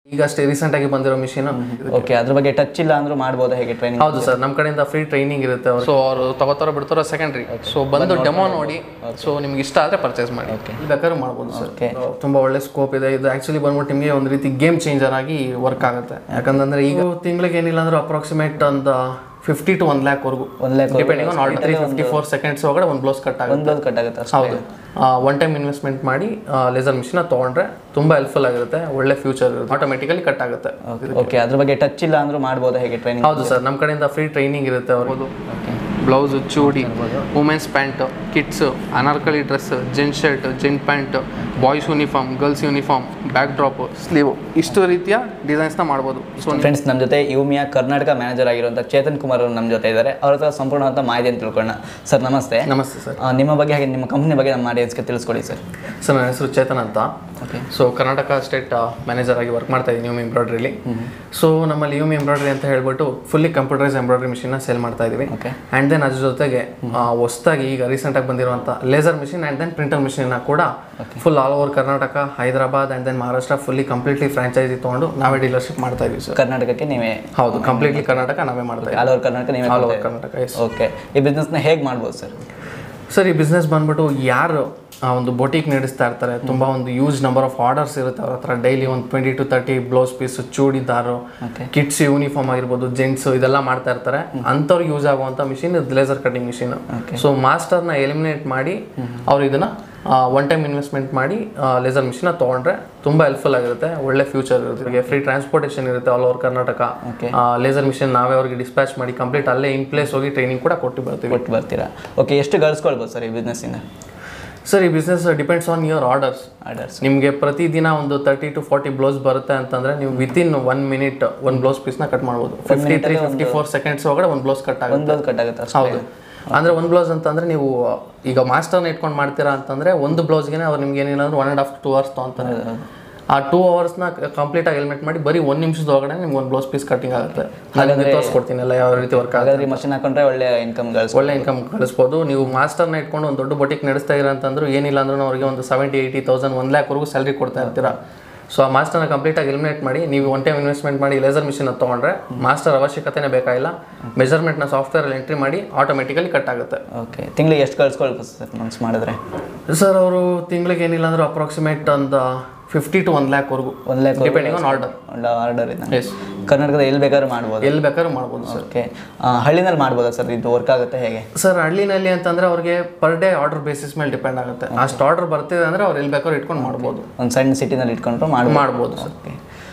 ಈಗ ಅಷ್ಟೇ ರೀಸೆಂಟ್ ಆಗಿ ಬಂದಿರೋ ಮಿಷಿನ್ ಓಕೆ ಅದ್ರ ಬಗ್ಗೆ ಟಚ್ ಇಲ್ಲ ಅಂದ್ರೂ ಮಾಡ್ಬೋದಾ ಹೇಗೆ ಟ್ರೈನಿಂಗ್ ಹೌದು ಸರ್ ನಮ್ಮ ಕಡೆಯಿಂದ ಫ್ರೀ ಟ್ರೈನಿಂಗ್ ಇರುತ್ತೆ ಸೊ ಅವರು ತಗೋತಾರೋ ಬಿಡ್ತಾರೋ ಸೆಕೆಂಡ್ರಿ ಸೊ ಬಂದು ಡೆಮೋ ನೋಡಿ ಸೊ ನಿಮ್ಗೆ ಇಷ್ಟ ಆದರೆ ಪರ್ಚೇಸ್ ಮಾಡಿ ಬೇಕಾದ್ರೂ ಮಾಡ್ಬೋದು ಸರ್ Okay. ತುಂಬಾ ಒಳ್ಳೆ ಸ್ಕೋಪ್ ಇದೆ ಇದು ಆಕ್ಚುಲಿ ಬಂದ್ಬಿಟ್ಟು ನಿಮಗೆ ಒಂದು ರೀತಿ ಗೇಮ್ ಚೇಂಜರ್ ಆಗಿ ವರ್ಕ್ ಆಗುತ್ತೆ ಯಾಕಂತಂದ್ರೆ ಈಗ ತಿಂಗಳಿಗೆ ಏನಿಲ್ಲ ಅಂದ್ರೆ ಅಪ್ರಾಕ್ಸಿಮೇಟ್ ಒಂದು ಫಿಫ್ಟಿ ಟು ಒನ್ ಲ್ಯಾಕ್ ವರೆಗೂ one lakh depending on order three fifty four seconds ಒಳಗಡೆ ಒಂದು ಬ್ಲೌಸ್ ಕಟ್ ಆಗುತ್ತೆ ಒಂದು ಬ್ಲೌಸ್ ಕಟ್ ಆಗುತ್ತೆ ಅಷ್ಟೇ ಹೌದು ಒನ್ ಟೈಮ್ ಇನ್ವೆಸ್ಟ್ಮೆಂಟ್ ಮಾಡಿ ಲೇಸರ್ ಮಿಷಿನ ತೊಗೊಂಡ್ರೆ ತುಂಬ ಹೆಲ್ಪ್ಫುಲ್ ಆಗಿರುತ್ತೆ ಒಳ್ಳೆ ಫ್ಯೂಚರ್ ಇರುತ್ತೆ ಆಟೋಮೆಟಿಕಲಿ ಕಟ್ ಆಗುತ್ತೆ ಓಕೆ ಅದ್ರ ಬಗ್ಗೆ ಟಚ್ ಇಲ್ಲ ಅಂದ್ರೂ ಮಾಡ್ಬೋದಾ ಹೇಗೆ ಟ್ರೈನಿಂಗ್ ಹೌದು ಸರ್ ನಮ್ಮ ಕಡೆಯಿಂದ ಫ್ರೀ ಟ್ರೈನಿಂಗ್ ಇರುತ್ತೆ ಅವ್ರದ್ದು blouse chudi women's pant kids anarkali dress gent shirt gent pant boys uniform girls uniform back drop sleeve ಇಷ್ಟು ರೀತಿಯ ಡಿಸೈನ್ಸ್ನ ಮಾಡ್ಬೋದು ಸೊ ಫ್ರೆಂಡ್ಸ್ ನಮ್ಮ ಜೊತೆ ಯುಮಿಯಾ ಕರ್ನಾಟಕ ಮ್ಯಾನೇಜರ್ ಆಗಿರುವಂಥ ಚೇತನ್ ಕುಮಾರ್ ಅವರು ನಮ್ಮ ಜೊತೆ ಇದ್ದಾರೆ ಅವ್ರ ಹತ್ರ ಸಂಪೂರ್ಣವಾದ ಮಾಹಿತಿಯನ್ನು ತಿಳ್ಕೊಳ್ಳೋಣ ಸರ್ ನಮಸ್ತೆ ನಮಸ್ತೆ ಸರ್ ಆ, ನಿಮ್ಮ ಬಗ್ಗೆ ಹಾಗೆ ನಿಮ್ಮ ಕಂಪ್ನಿ ಬಗ್ಗೆ ನಮ್ಮ ಆಡಿಯನ್ಸ್ಗೆ ತಿಳಿಸ್ಕೊಡಿ ಸರ್ ಸರ್ ನನ್ನ ಹೆಸರು ಚೇತನ್ ಅಂತ okay so Karnataka state manager ಆಗಿ ವರ್ಕ್ ಮಾಡ್ತಾ ಇದ್ದೀನಿ ಯೂಮ್ ಎಂಬ್ರಾಯ್ಡ್ರಿಲಿ ಸೊ ನಮ್ಮಲ್ಲಿ ಯೂಮ್ ಎಂಬ್ರಾಯ್ಡ್ರಿ ಅಂತ ಹೇಳ್ಬಿಟ್ಟು ಫುಲ್ಲಿ ಕಂಪ್ಯೂಟರೈಸ್ ಎಂಬ್ರಾಯ್ಡ್ರಿ ಮಿಷಿನ್ನ ಸೇಲ್ ಮಾಡ್ತಾ ಇದೀವಿ ಓಕೆ ಆ್ಯಂಡ್ ದೆನ್ ಅದ್ರ ಜೊತೆಗೆ ಹೊಸದಾಗಿ ಈಗ ರೀಸೆಂಟಾಗಿ ಬಂದಿರುವಂಥ laser machine and then printer ಮಿಷಿನ್ನ ಕೂಡ full all over Karnataka Hyderabad and then Maharashtra fully completely franchise ತೊಗೊಂಡು ನಾವೇ ಡೀಲರ್ಶಿಪ್ ಮಾಡ್ತಾ ಇದೀವಿ ಸರ್ ಕರ್ನಾಟಕಕ್ಕೆ ನೀವೇ ಹೌದು ಕಂಪ್ಲೀಟ್ಲಿ ಕರ್ನಾಟಕ ನಾವೇ ಮಾಡ್ತಾ ಇದ್ದೀವಿ ಆಲ್ ಓವರ್ ಕರ್ನಾಟಕ ನೀವೇ all over Karnataka yes okay ಈ ಬಿಸ್ನೆಸ್ನ ಹೇಗೆ ಮಾಡ್ಬೋದು ಸರ್ ಸರ್ ಈ ಬಿಸ್ನೆಸ್ ಬಂದ್ಬಿಟ್ಟು ಯಾರು ಆ ಒಂದು ಬೊಟಿಕ್ ನಡೆಸ್ತಾ ಇರ್ತಾರೆ ತುಂಬ ಒಂದು ಯೂಸ್ ನಂಬರ್ ಆಫ್ ಆರ್ಡರ್ಸ್ ಇರುತ್ತೆ ಅವ್ರ ಹತ್ರ ಡೈಲಿ ಒಂದು twenty to thirty blouse piece churidar Okay. Kids uniform ಆಗಿರ್ಬೋದು ಜೆಂಟ್ಸ್ ಇದೆಲ್ಲ ಮಾಡ್ತಾ ಇರ್ತಾರೆ ಅಂಥವ್ರಿಗೆ ಯೂಸ್ ಆಗುವಂಥ machine laser cutting machine so ಮಾಸ್ಟರ್ನ ಎಲಿಮಿನೇಟ್ ಮಾಡಿ ಅವ್ರು ಇದನ್ನ ಒನ್ ಟೈಮ್ ಇನ್ವೆಸ್ಟ್ಮೆಂಟ್ ಮಾಡಿ ಲೇಸರ್ ಮಿಷಿನ ತೊಗೊಂಡ್ರೆ ತುಂಬ ಹೆಲ್ಪ್ಫುಲ್ ಆಗಿರುತ್ತೆ ಒಳ್ಳೆ ಫ್ಯೂಚರ್ ಇರುತ್ತೆ ಫ್ರೀ ಟ್ರಾನ್ಸ್ಪೋರ್ಟೇಷನ್ ಇರುತ್ತೆ all over Karnataka Okay. Laser machine ನಾವೇ ಅವ್ರಿಗೆ ಡಿಸ್ಪ್ಯಾಚ್ ಮಾಡಿ ಕಂಪ್ಲೀಟ್ ಅಲ್ಲೇ ಇನ್ ಪ್ಲೇಸ್ ಹೋಗಿ ಟ್ರೈನಿಂಗ್ ಕೂಡ ಕೊಟ್ಟು ಬರ್ತೀವಿ ಕೊಟ್ಟು ಬರ್ತೀರಾ ಓಕೆ ಎಷ್ಟು ಗಳಿಸ್ಕೊಳ್ಬೋದು ಸರ್ ಈ ಬಿಸ್ನೆಸ್ಸಿಂದ ಸರ್ ಈ business depends on your orders orders ನಿಮಗೆ ಪ್ರತಿದಿನ ಒಂದು ತರ್ಟಿ ಟು ಫಾರ್ಟಿ ಬ್ಲೌಸ್ ಬರುತ್ತೆ ಅಂತಂದ್ರೆ ನೀವು ವಿತಿನ್ ಒನ್ ಮಿನಿಟ್ ಒಂದು ಬ್ಲೌಸ್ ಪೀಸ್ನ ಕಟ್ ಮಾಡ್ಬೋದು fifty three fifty four seconds ಒಳಗಡೆ ಒಂದು ಬ್ಲೌಸ್ ಕಟ್ ಆಗುತ್ತೆ ಒಂದು ಬ್ಲೌಸ್ ಕಟ್ ಆಗುತ್ತೆ ಅಷ್ಟೇ ಹೌದು ಅಂದ್ರೆ ಒಂದು ಬ್ಲೌಸ್ ಅಂತಂದ್ರೆ ನೀವು ಈಗ ಮಾಸ್ಟರ್ನ ಇಟ್ಕೊಂಡು ಮಾಡ್ತೀರಾ ಅಂತಂದ್ರೆ ಒಂದು ಬ್ಲೌಸ್ಗೆ ಅವ್ರು ನಿಮ್ಗೆ ಏನಿಲ್ಲ ಅಂದ್ರೆ one and half two hours ತೊಗೊಂತಾರೆ ಆ ಟೂ ಅವರ್ಸ್ನ ಕಂಪ್ಲೀಟ್ ಆಗಿ ಹೆಲ್ಮೆಟ್ ಮಾಡಿ ಬರೀ ಒಂದು ನಿಮಿಷದ ಒಳಗಡೆ ನಿಮ್ಗೆ ಒಂದು ಬ್ಲೌಸ್ ಪೀಸ್ ಕಟಿಂಗ್ ಆಗುತ್ತೆ ನಾನು ನಿಮ್ಗೆ ತೋರಿಸ್ಕೊಡ್ತೀನಿ ಎಲ್ಲ ಯಾವ ರೀತಿ ವರ್ಕ್ ಆಗುತ್ತೆ ಹಾಗಾದ್ರೆ ಈ ಮಷಿನ್ ಹಾಕೊಂಡ್ರೆ ಒಳ್ಳೆ ಇನ್ಕಮ್ ಗಳಿಸ್ ಒಳ್ಳೆ ಇನ್ಕಮ್ ಗಳಿಸ್ಬೋದು ನೀವು ಮಾಸ್ಟರ್ನ ಇಟ್ಕೊಂಡು ಒಂದು ದೊಡ್ಡ ಬೊಟಿಕ್ ನಡೆಸ್ತಾ ಇರ ಅಂತಂದ್ರು ಏನಿಲ್ಲ ಅಂದ್ರೂ ಅವ್ರಿಗೆ ಒಂದು ಸೆವೆಂಟಿ ಏಯ್ಟಿ ತೌಸಂಡ್ ಒನ್ ಲ್ಯಾಕ್ವರೆಗೂ ಸ್ಯಾಲ್ರಿ ಕೊಡ್ತಾ ಇರ್ತೀರಾ ಸೊ ಆ ಮಾಸ್ಟರ್ನ ಕಂಪ್ಲೀಟಾಗಿ ಎಲಿಮಿನೇಟ್ ಮಾಡಿ ನೀವು ಒನ್ ಟೈಮ್ ಇನ್ವೆಸ್ಟ್ಮೆಂಟ್ ಮಾಡಿ ಲೇಸರ್ ಮಿಷಿನ್ ತೊಗೊಂಡ್ರೆ ಮಾಸ್ಟರ್ ಅವಶ್ಯಕತೆನೇ ಬೇಕಾಗಿಲ್ಲ ಮೆಜರ್ಮೆಂಟ್ನ ಸಾಫ್ಟ್ವೇರಲ್ಲಿ ಎಂಟ್ರಿ ಮಾಡಿ ಆಟೋಮೆಟಿಕಲಿ ಕಟ್ ಆಗುತ್ತೆ ಓಕೆ ತಿಂಗಳಿಗೆ ಎಷ್ಟು ಗಳಿಸ್ಕೊಳ್ಬೋದು ಸರ್ ಮನ್ಸು ಮಾಡಿದ್ರೆ ಸರ್ ಅವರು ತಿಂಗಳಿಗೆ ಏನಿಲ್ಲ ಅಂದ್ರೂ ಅಪ್ರಾಕ್ಸಿಮೇಟ್ ಒಂದು ಫಿಫ್ಟಿ ಟು ಒನ್ ಲ್ಯಾಕ್ವರೆಗೂ ಒಂದು ಲ್ಯಾಕ್ ಡಿಪೆಂಡಿಂಗ್ ಆನ್ ಆರ್ಡರ್ ಒಂದು ಆರ್ಡರ್ ಇದೆ ಎಸ್ ಕರ್ನಾಟಕದ ಎಲ್ಲಿ ಬೇಕಾದ್ರೂ ಮಾಡ್ಬೋದು ಎಲ್ಲಿ ಬೇಕಾದ್ರೂ ಮಾಡ್ಬೋದು ಸರ್ ಓಕೆ ಹಳ್ಳಿನಲ್ಲಿ ಮಾಡ್ಬೋದಾ ಸರ್ ಇದು ವರ್ಕ್ ಆಗುತ್ತೆ ಹೇಗೆ ಸರ್ ಹಳ್ಳಿನಲ್ಲಿ ಅಂತಂದ್ರೆ ಅವ್ರಿಗೆ ಪರ್ ಡೇ ಆರ್ಡರ್ ಬೇಸಿಸ್ ಮೇಲೆ ಡಿಪೆಂಡ್ ಆಗುತ್ತೆ ಅಷ್ಟು ಆರ್ಡರ್ ಬರ್ತಿದೆ ಅಂದ್ರೆ ಅವ್ರು ಎಲ್ಲಿ ಬೇಕಾದ್ರೂ ಇಟ್ಕೊಂಡು ಮಾಡ್ಬೋದು ಒಂದು ಸಣ್ಣ ಸಿಟಿನಲ್ಲಿ ಇಟ್ಕೊಂಡ್ರು ಮಾಡ್ಬೋದು ಮಾಡ್ಬೋದು ಸರ್ ಓಕೆ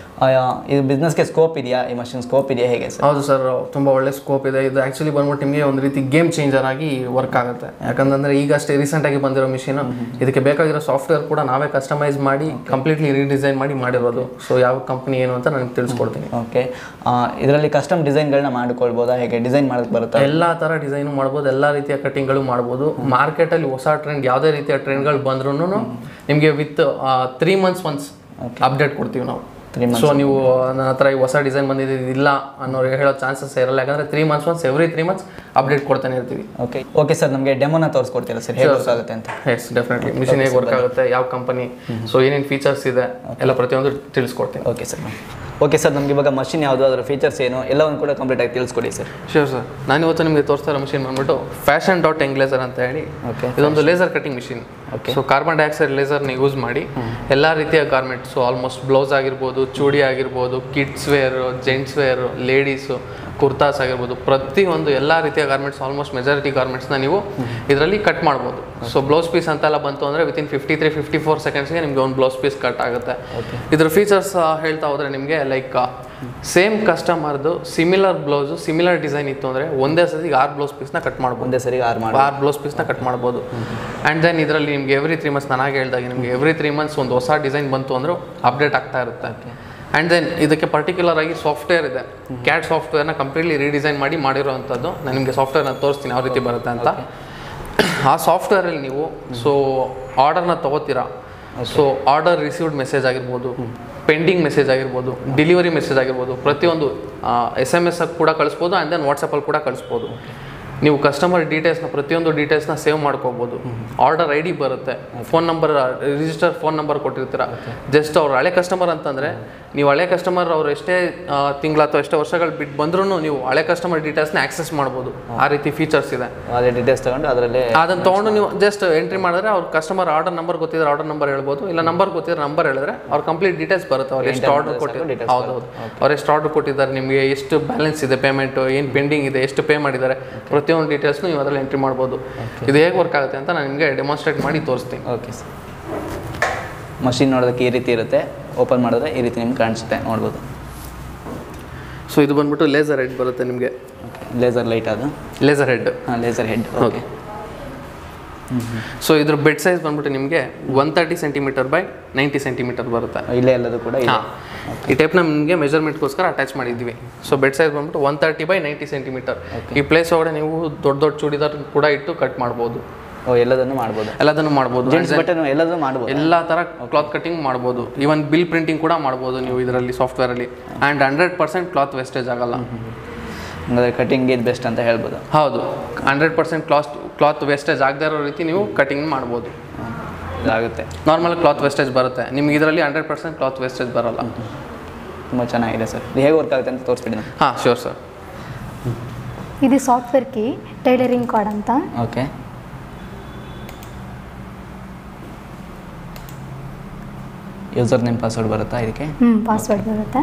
ಇದು ಬಿಸ್ನೆಸ್ಗೆ ಸ್ಕೋಪ್ ಇದೆಯಾ ಈ ಮಷಿನ್ ಸ್ಕೋಪ್ ಇದೆಯಾ ಹೇಗೆ ಸರ್ ಹೌದು ಸರ್ ತುಂಬ ಒಳ್ಳೆ ಸ್ಕೋಪ್ ಇದೆ ಇದು ಆ್ಯಕ್ಚುಲಿ ಬಂದ್ಬಿಟ್ಟು ನಿಮಗೆ ಒಂದು ರೀತಿ ಗೇಮ್ ಚೇಂಜರ್ ಆಗಿ ವರ್ಕ್ ಆಗುತ್ತೆ ಯಾಕಂತಂದ್ರೆ ಈಗ ಅಷ್ಟೇ ರೀಸೆಂಟಾಗಿ ಬಂದಿರೋ ಮಿಷಿನ್ ಇದಕ್ಕೆ ಬೇಕಾಗಿರೋ ಸಾಫ್ಟ್ವೇರ್ ಕೂಡ ನಾವೇ ಕಸ್ಟಮೈಸ್ ಮಾಡಿ ಕಂಪ್ಲೀಟ್ಲಿ ರೀಡಿಸೈನ್ ಮಾಡಿ ಮಾಡಿರೋದು ಸೊ ಯಾವ ಕಂಪ್ನಿ ಏನು ಅಂತ ನನಗೆ ತಿಳಿಸ್ಕೊಡ್ತೀನಿ ಓಕೆ ಇದರಲ್ಲಿ ಕಸ್ಟಮ್ ಡಿಸೈನ್ಗಳನ್ನ ಮಾಡ್ಕೊಳ್ಬೋದಾ ಹೇಗೆ ಡಿಸೈನ್ ಮಾಡೋಕ್ಕೆ ಬರುತ್ತಾ ಎಲ್ಲ ಥರ ಡಿಸೈನು ಮಾಡ್ಬೋದು ಎಲ್ಲ ರೀತಿಯ ಕಟಿಂಗ್ಗಳು ಮಾಡ್ಬೋದು ಮಾರ್ಕೆಟಲ್ಲಿ ಹೊಸ ಟ್ರೆಂಡ್ ಯಾವುದೇ ರೀತಿಯ ಟ್ರೆಂಡ್ಗಳು ಬಂದ್ರೂ ನಿಮಗೆ with three months once update ಕೊಡ್ತೀವಿ ನಾವು Three ಸೊ ನೀವು ನನ್ನ ಹತ್ರ ಈ ಹೊಸ ಡಿಸೈನ್ ಬಂದಿದೆ ಇಲ್ಲ ಅನ್ನೋರು ಹೇಳೋ ಚಾನ್ಸಸ್ ಇರಲ್ಲ ಯಾಕಂದ್ರೆ three months once every three months update ಕೊಡ್ತಾನೆ ಇರ್ತೀವಿ ಓಕೆ ಓಕೆ ಸರ್ ನಮಗೆ ಡೆಮೋನ ತೋರಿಸ್ಕೊಡ್ತೀರಾ ಸರ್ ಹೇಗೆ ವರ್ಕ್ ಆಗುತ್ತೆ ಅಂತ ಎಸ್ ಡೆಫಿನೆಟ್ಲಿ ಮಿಷಿನ್ ಹೇಗೆ ವರ್ಕ್ ಆಗುತ್ತೆ ಯಾವ ಕಂಪನಿ ಸೊ ಏನೇನು ಫೀಚರ್ಸ್ ಇದೆ ಎಲ್ಲ ಪ್ರತಿಯೊಂದು ತಿಳಿಸ್ಕೊಡ್ತೀನಿ ಓಕೆ ಸರ್ ಓಕೆ ಸರ್ ನಮ್ಗೆ ಇವಾಗ ಮಷಿನ್ ಯಾವುದು ಅದರ ಫೀಚರ್ಸ್ ಏನು ಎಲ್ಲವನ್ನು ಕೂಡ ಕಂಪ್ಲೀಟ್ ಆಗಿ ತಿಳಿಸ್ಕೊಡಿ ಸರ್ ಶೋರ್ ಸರ್ ನಾನು ಇವತ್ತು ನಿಮಗೆ ತೋರಿಸ್ತಾ ಇರೋ ಮಿಷಿನ್ ಬಂದ್ಬಿಟ್ಟು ಫ್ಯಾಷನ್ ಡಾಟ್ ಎಂಗ್ಲೇಸರ್ ಅಂತ ಹೇಳಿ ಓಕೆ ಇದೊಂದು laser cutting machine so carbon dioxide ಲೇಸರ್ನ ಯೂಸ್ ಮಾಡಿ ಎಲ್ಲ ರೀತಿಯ ಗಾರ್ಮೆಂಟ್ಸು ಆಲ್ಮೋಸ್ಟ್ ಬ್ಲೌಸ್ ಆಗಿರ್ಬೋದು ಚೂಡಿ ಆಗಿರ್ಬೋದು kids wear gents wear ladies kurtas ಆಗಿರ್ಬೋದು ಪ್ರತಿಯೊಂದು ಎಲ್ಲ ರೀತಿಯ ಗಾರ್ಮೆಂಟ್ಸ್ ಆಲ್ಮೋಸ್ಟ್ ಮೆಜಾರಿಟಿ ಗಾರ್ಮೆಂಟ್ಸ್ನ ನೀವು ಇದರಲ್ಲಿ ಕಟ್ ಮಾಡ್ಬೋದು ಸೊ ಬ್ಲೌಸ್ ಪೀಸ್ ಅಂತೆಲ್ಲ ಬಂತು ಅಂದರೆ within fifty three fifty four ಸೆಕೆಂಡ್ಸ್ಗೆ ನಿಮಗೆ ಒಂದು ಬ್ಲೌಸ್ ಪೀಸ್ ಕಟ್ ಆಗುತ್ತೆ ಇದ್ರ ಫೀಚರ್ಸ್ ಹೇಳ್ತಾ ಹೋದರೆ ನಿಮಗೆ ಲೈಕ್ ಸೇಮ್ ಕಸ್ಟಮರ್ದು ಸಿಮಿಲರ್ ಬ್ಲೌಸು ಸಿಮಿಲರ್ ಡಿಸೈನ್ ಇತ್ತು ಅಂದರೆ ಒಂದೇ ಸತಿಗೆ ಆರು ಬ್ಲೌಸ್ ಪೀಸ್ನ ಕಟ್ ಮಾಡ್ಬೋದು ಒಂದೇ ಸರಿ ಆರು ಮಾಡಿ ಆರು ಬ್ಲೌಸ್ ಪೀಸ್ನ ಕಟ್ ಮಾಡ್ಬೋದು ಆ್ಯಂಡ್ ದೆನ್ ಇದರಲ್ಲಿ ನಿಮಗೆ ಎವ್ರಿ ತ್ರೀ ಮಂತ್ಸ್ ನನಗೆ ಹೇಳ್ದಾಗೆ ನಿಮಗೆ ಎವ್ರಿ ತ್ರೀ ಮಂತ್ಸ್ ಒಂದು ಹೊಸ ಡಿಸೈನ್ ಬಂತು ಅಂದರೂ ಅಪ್ಡೇಟ್ ಆಗ್ತಾ ಇರುತ್ತೆ ಆ್ಯಂಡ್ ದೆನ್ ಇದಕ್ಕೆ ಪರ್ಟಿಕ್ಯುಲರ್ ಆಗಿ ಸಾಫ್ಟ್ವೇರ್ ಇದೆ ಕ್ಯಾಟ್ ಸಾಫ್ಟ್ವೇರ್ನ ಕಂಪ್ಲೀಟ್ಲಿ ರೀಡಿಸೈನ್ ಮಾಡಿ ಮಾಡಿರೋವಂಥದ್ದು ನಾನು ನಿಮಗೆ ಸಾಫ್ಟ್ವೇರ್ನ ತೋರಿಸ್ತೀನಿ ಯಾವ ರೀತಿ ಬರುತ್ತೆ ಅಂತ ಆ ಸಾಫ್ಟ್ವೇರಲ್ಲಿ ನೀವು ಸೊ ಆರ್ಡರ್ನ ತಗೋತೀರಾ ಸೊ ಆರ್ಡರ್ ರಿಸೀವ್ಡ್ ಮೆಸೇಜ್ ಆಗಿರ್ಬೋದು ಪೆಂಡಿಂಗ್ ಮೆಸೇಜ್ ಆಗಿರ್ಬೋದು ಡೆಲಿವರಿ ಮೆಸೇಜ್ ಆಗಿರ್ಬೋದು ಪ್ರತಿಯೊಂದು ಎಸ್ ಎಮ್ ಎಸ್ ಕೂಡ ಕಳಿಸ್ಬೋದು ಆ್ಯಂಡ್ ದೆನ್ ವಾಟ್ಸಪ್ಪಲ್ಲಿ ಕೂಡ ಕಳಿಸ್ಬೋದು ನೀವು ಕಸ್ಟಮರ್ ಡೀಟೇಲ್ಸ್ನ ಪ್ರತಿಯೊಂದು ಡೀಟೇಲ್ಸ್ನ ಸೇವ್ ಮಾಡ್ಕೋಬೋದು ಆರ್ಡರ್ ಐ ಡಿ ಬರುತ್ತೆ phone number register phone number ಕೊಟ್ಟಿರ್ತೀರ ಜಸ್ಟ್ ಅವ್ರು ಹಳೆ ಕಸ್ಟಮರ್ ಅಂತಂದರೆ ನೀವು ಹಳೆ ಕಸ್ಟಮರ್ ಅವ್ರು ಎಷ್ಟೇ ತಿಂಗಳ ಅಥವಾ ಎಷ್ಟೇ ವರ್ಷಗಳು ಬಿಟ್ಟು ಬಂದ್ರೂ ನೀವು ಹಳೆ ಕಸ್ಟಮರ್ ಡೀಟೇಲ್ಸ್ನ ಆಕ್ಸೆಸ್ ಮಾಡ್ಬೋದು ಆ ರೀತಿ ಫೀಚರ್ಸ್ ಇದೆ ಅದೇ ಡೀಟೇಲ್ಸ್ ತಗೊಂಡು ಅದರಲ್ಲೇ ಅದನ್ನ ತೊಗೊಂಡು ನೀವು ಜಸ್ಟ್ ಎಂಟ್ರಿ ಮಾಡಿದ್ರೆ ಅವ್ರ ಕಸ್ಟಮರ್ ಆರ್ಡರ್ ನಂಬರ್ ಗೊತ್ತಿದ್ರೆ ಆರ್ಡರ್ ನಂಬರ್ ಹೇಳ್ಬೋದು ಇಲ್ಲ ನಂಬರ್ ಗೊತ್ತಿದ್ರೆ ನಂಬರ್ ಹೇಳಿದ್ರೆ ಅವ್ರ ಕಂಪ್ಲೀಟ್ ಡೀಟೇಲ್ಸ್ ಬರುತ್ತೆ ಅವ್ರು ಎಷ್ಟು ಆರ್ಡರ್ ಕೊಟ್ಟಿದ್ದಾರೆ ಹೌದೌದು ಅವ್ರು ಎಷ್ಟು ಆರ್ಡರ್ ಕೊಟ್ಟಿದ್ದಾರೆ ನಿಮಗೆ ಎಷ್ಟು ಬ್ಯಾಲೆನ್ಸ್ ಇದೆ ಪೇಮೆಂಟು ಏನು ಪೆಂಡಿಂಗ್ ಇದೆ ಎಷ್ಟು ಪೇ ಮಾಡಿದ್ದಾರೆ ಪ್ರತಿಯೊಂದು ಡೀಟೇಲ್ಸ್ನು ನೀವು ಅದರಲ್ಲಿ ಎಂಟ್ರಿ ಮಾಡ್ಬೋದು ಇದು ಹೇಗೆ ವರ್ಕ್ ಆಗುತ್ತೆ ಅಂತ ನಾನು ನಿಮಗೆ ಡೆಮಾನ್ಸ್ಟ್ರೇಟ್ ಮಾಡಿ ತೋರಿಸ್ತೀನಿ ಓಕೆ ಸರ್ ಮಷಿನ್ ನೋಡೋದಕ್ಕೆ ಈ ರೀತಿ ಇರುತ್ತೆ ಓಪನ್ ಮಾಡಿದ್ರೆ ಈ ರೀತಿ ನಿಮ್ಗೆ ಕಾಣಿಸುತ್ತೆ ನೋಡ್ಬೋದು ಸೊ ಇದು ಬಂದ್ಬಿಟ್ಟು ಲೇಸರ್ ಹೆಡ್ ಬರುತ್ತೆ ನಿಮಗೆ ಲೇಸರ್ ಲೈಟ್ ಅದು ಲೇಸರ್ ಹೆಡ್ ಹಾಂ ಲೇಸರ್ ಹೆಡ್ ಓಕೆ ಸೊ ಇದ್ರ ಬೆಡ್ ಸೈಜ್ ಬಂದ್ಬಿಟ್ಟು ನಿಮಗೆ one thirty centimetre by ninety centimetre ಬರುತ್ತೆ ಇಲ್ಲೇ ಎಲ್ಲದು ಕೂಡ ಇದೆ ಹಾಂ ಈ ಟೈಪ್ನ ನಿಮಗೆ ಮೆಜರ್ಮೆಂಟ್ಗೋಸ್ಕರ ಅಟ್ಯಾಚ್ ಮಾಡಿದ್ವಿ ಸೊ ಬೆಡ್ ಸೈಜ್ ಬಂದ್ಬಿಟ್ಟು one thirty by ninety centimetre ಈ ಪ್ಲೇಸ್ ಒಳಗಡೆ ನೀವು ದೊಡ್ಡ ದೊಡ್ಡ ಚೂಡಿದಾರ್ ಕೂಡ ಇಟ್ಟು ಕಟ್ ಮಾಡ್ಬೋದು ಓ ಎಲ್ಲದನ್ನು ಮಾಡ್ಬೋದು ಎಲ್ಲದನ್ನು ಮಾಡ್ಬೋದು ಜೆಂಟ್ಸ್ ಬಟ್ಟೆನು ಎಲ್ಲದೂ ಮಾಡ್ಬೋದು ಎಲ್ಲ ಥರ ಕ್ಲಾತ್ ಕಟಿಂಗ್ ಮಾಡ್ಬೋದು ಈವನ್ ಬಿಲ್ ಪ್ರಿಂಟಿಂಗ್ ಕೂಡ ಮಾಡ್ಬೋದು ನೀವು ಇದರಲ್ಲಿ ಸಾಫ್ಟ್ವೇರಲ್ಲಿ and hundred percent cloth wastage ಆಗಲ್ಲ ಹಂಗಾದ್ರೆ ಕಟಿಂಗ್ ಇದು ಬೆಸ್ಟ್ ಅಂತ ಹೇಳ್ಬೋದು ಹೌದು hundred percent cloth cloth wastage ಆಗದೇ ಇರೋ ರೀತಿ ನೀವು ಕಟಿಂಗ್ ಮಾಡ್ಬೋದು ಇದಾಗುತ್ತೆ ನಾರ್ಮಲ್ ಕ್ಲಾತ್ ವೇಸ್ಟೇಜ್ ಬರುತ್ತೆ ನಿಮ್ಗೆ ಇದರಲ್ಲಿ ಹಂಡ್ರೆಡ್ ಪರ್ಸೆಂಟ್ ಕ್ಲಾತ್ ವೇಸ್ಟೇಜ್ ಬರಲ್ಲ ತುಂಬ ಚೆನ್ನಾಗಿದೆ ಸರ್ ಇದು ಹೇಗೆ ವರ್ಕ್ ಆಗುತ್ತೆ ಅಂತ ತೋರಿಸ್ಬಿಡಿ ನಾನು ಹಾಂ ಶೋರ್ ಸರ್ ಇದು ಸಾಫ್ಟ್ವೇರ್ ಕೀ ಟೈಲರಿಂಗ್ ಕಾರ್ಡ್ ಅಂತ ಓಕೆ ಯೂಸರ್ ನೇಮ್ ಪಾಸ್ವರ್ಡ್ ಬರುತ್ತಾ ಇದಕ್ಕೆ ಹ್ಞೂ ಪಾಸ್ವರ್ಡ್ ಬರುತ್ತೆ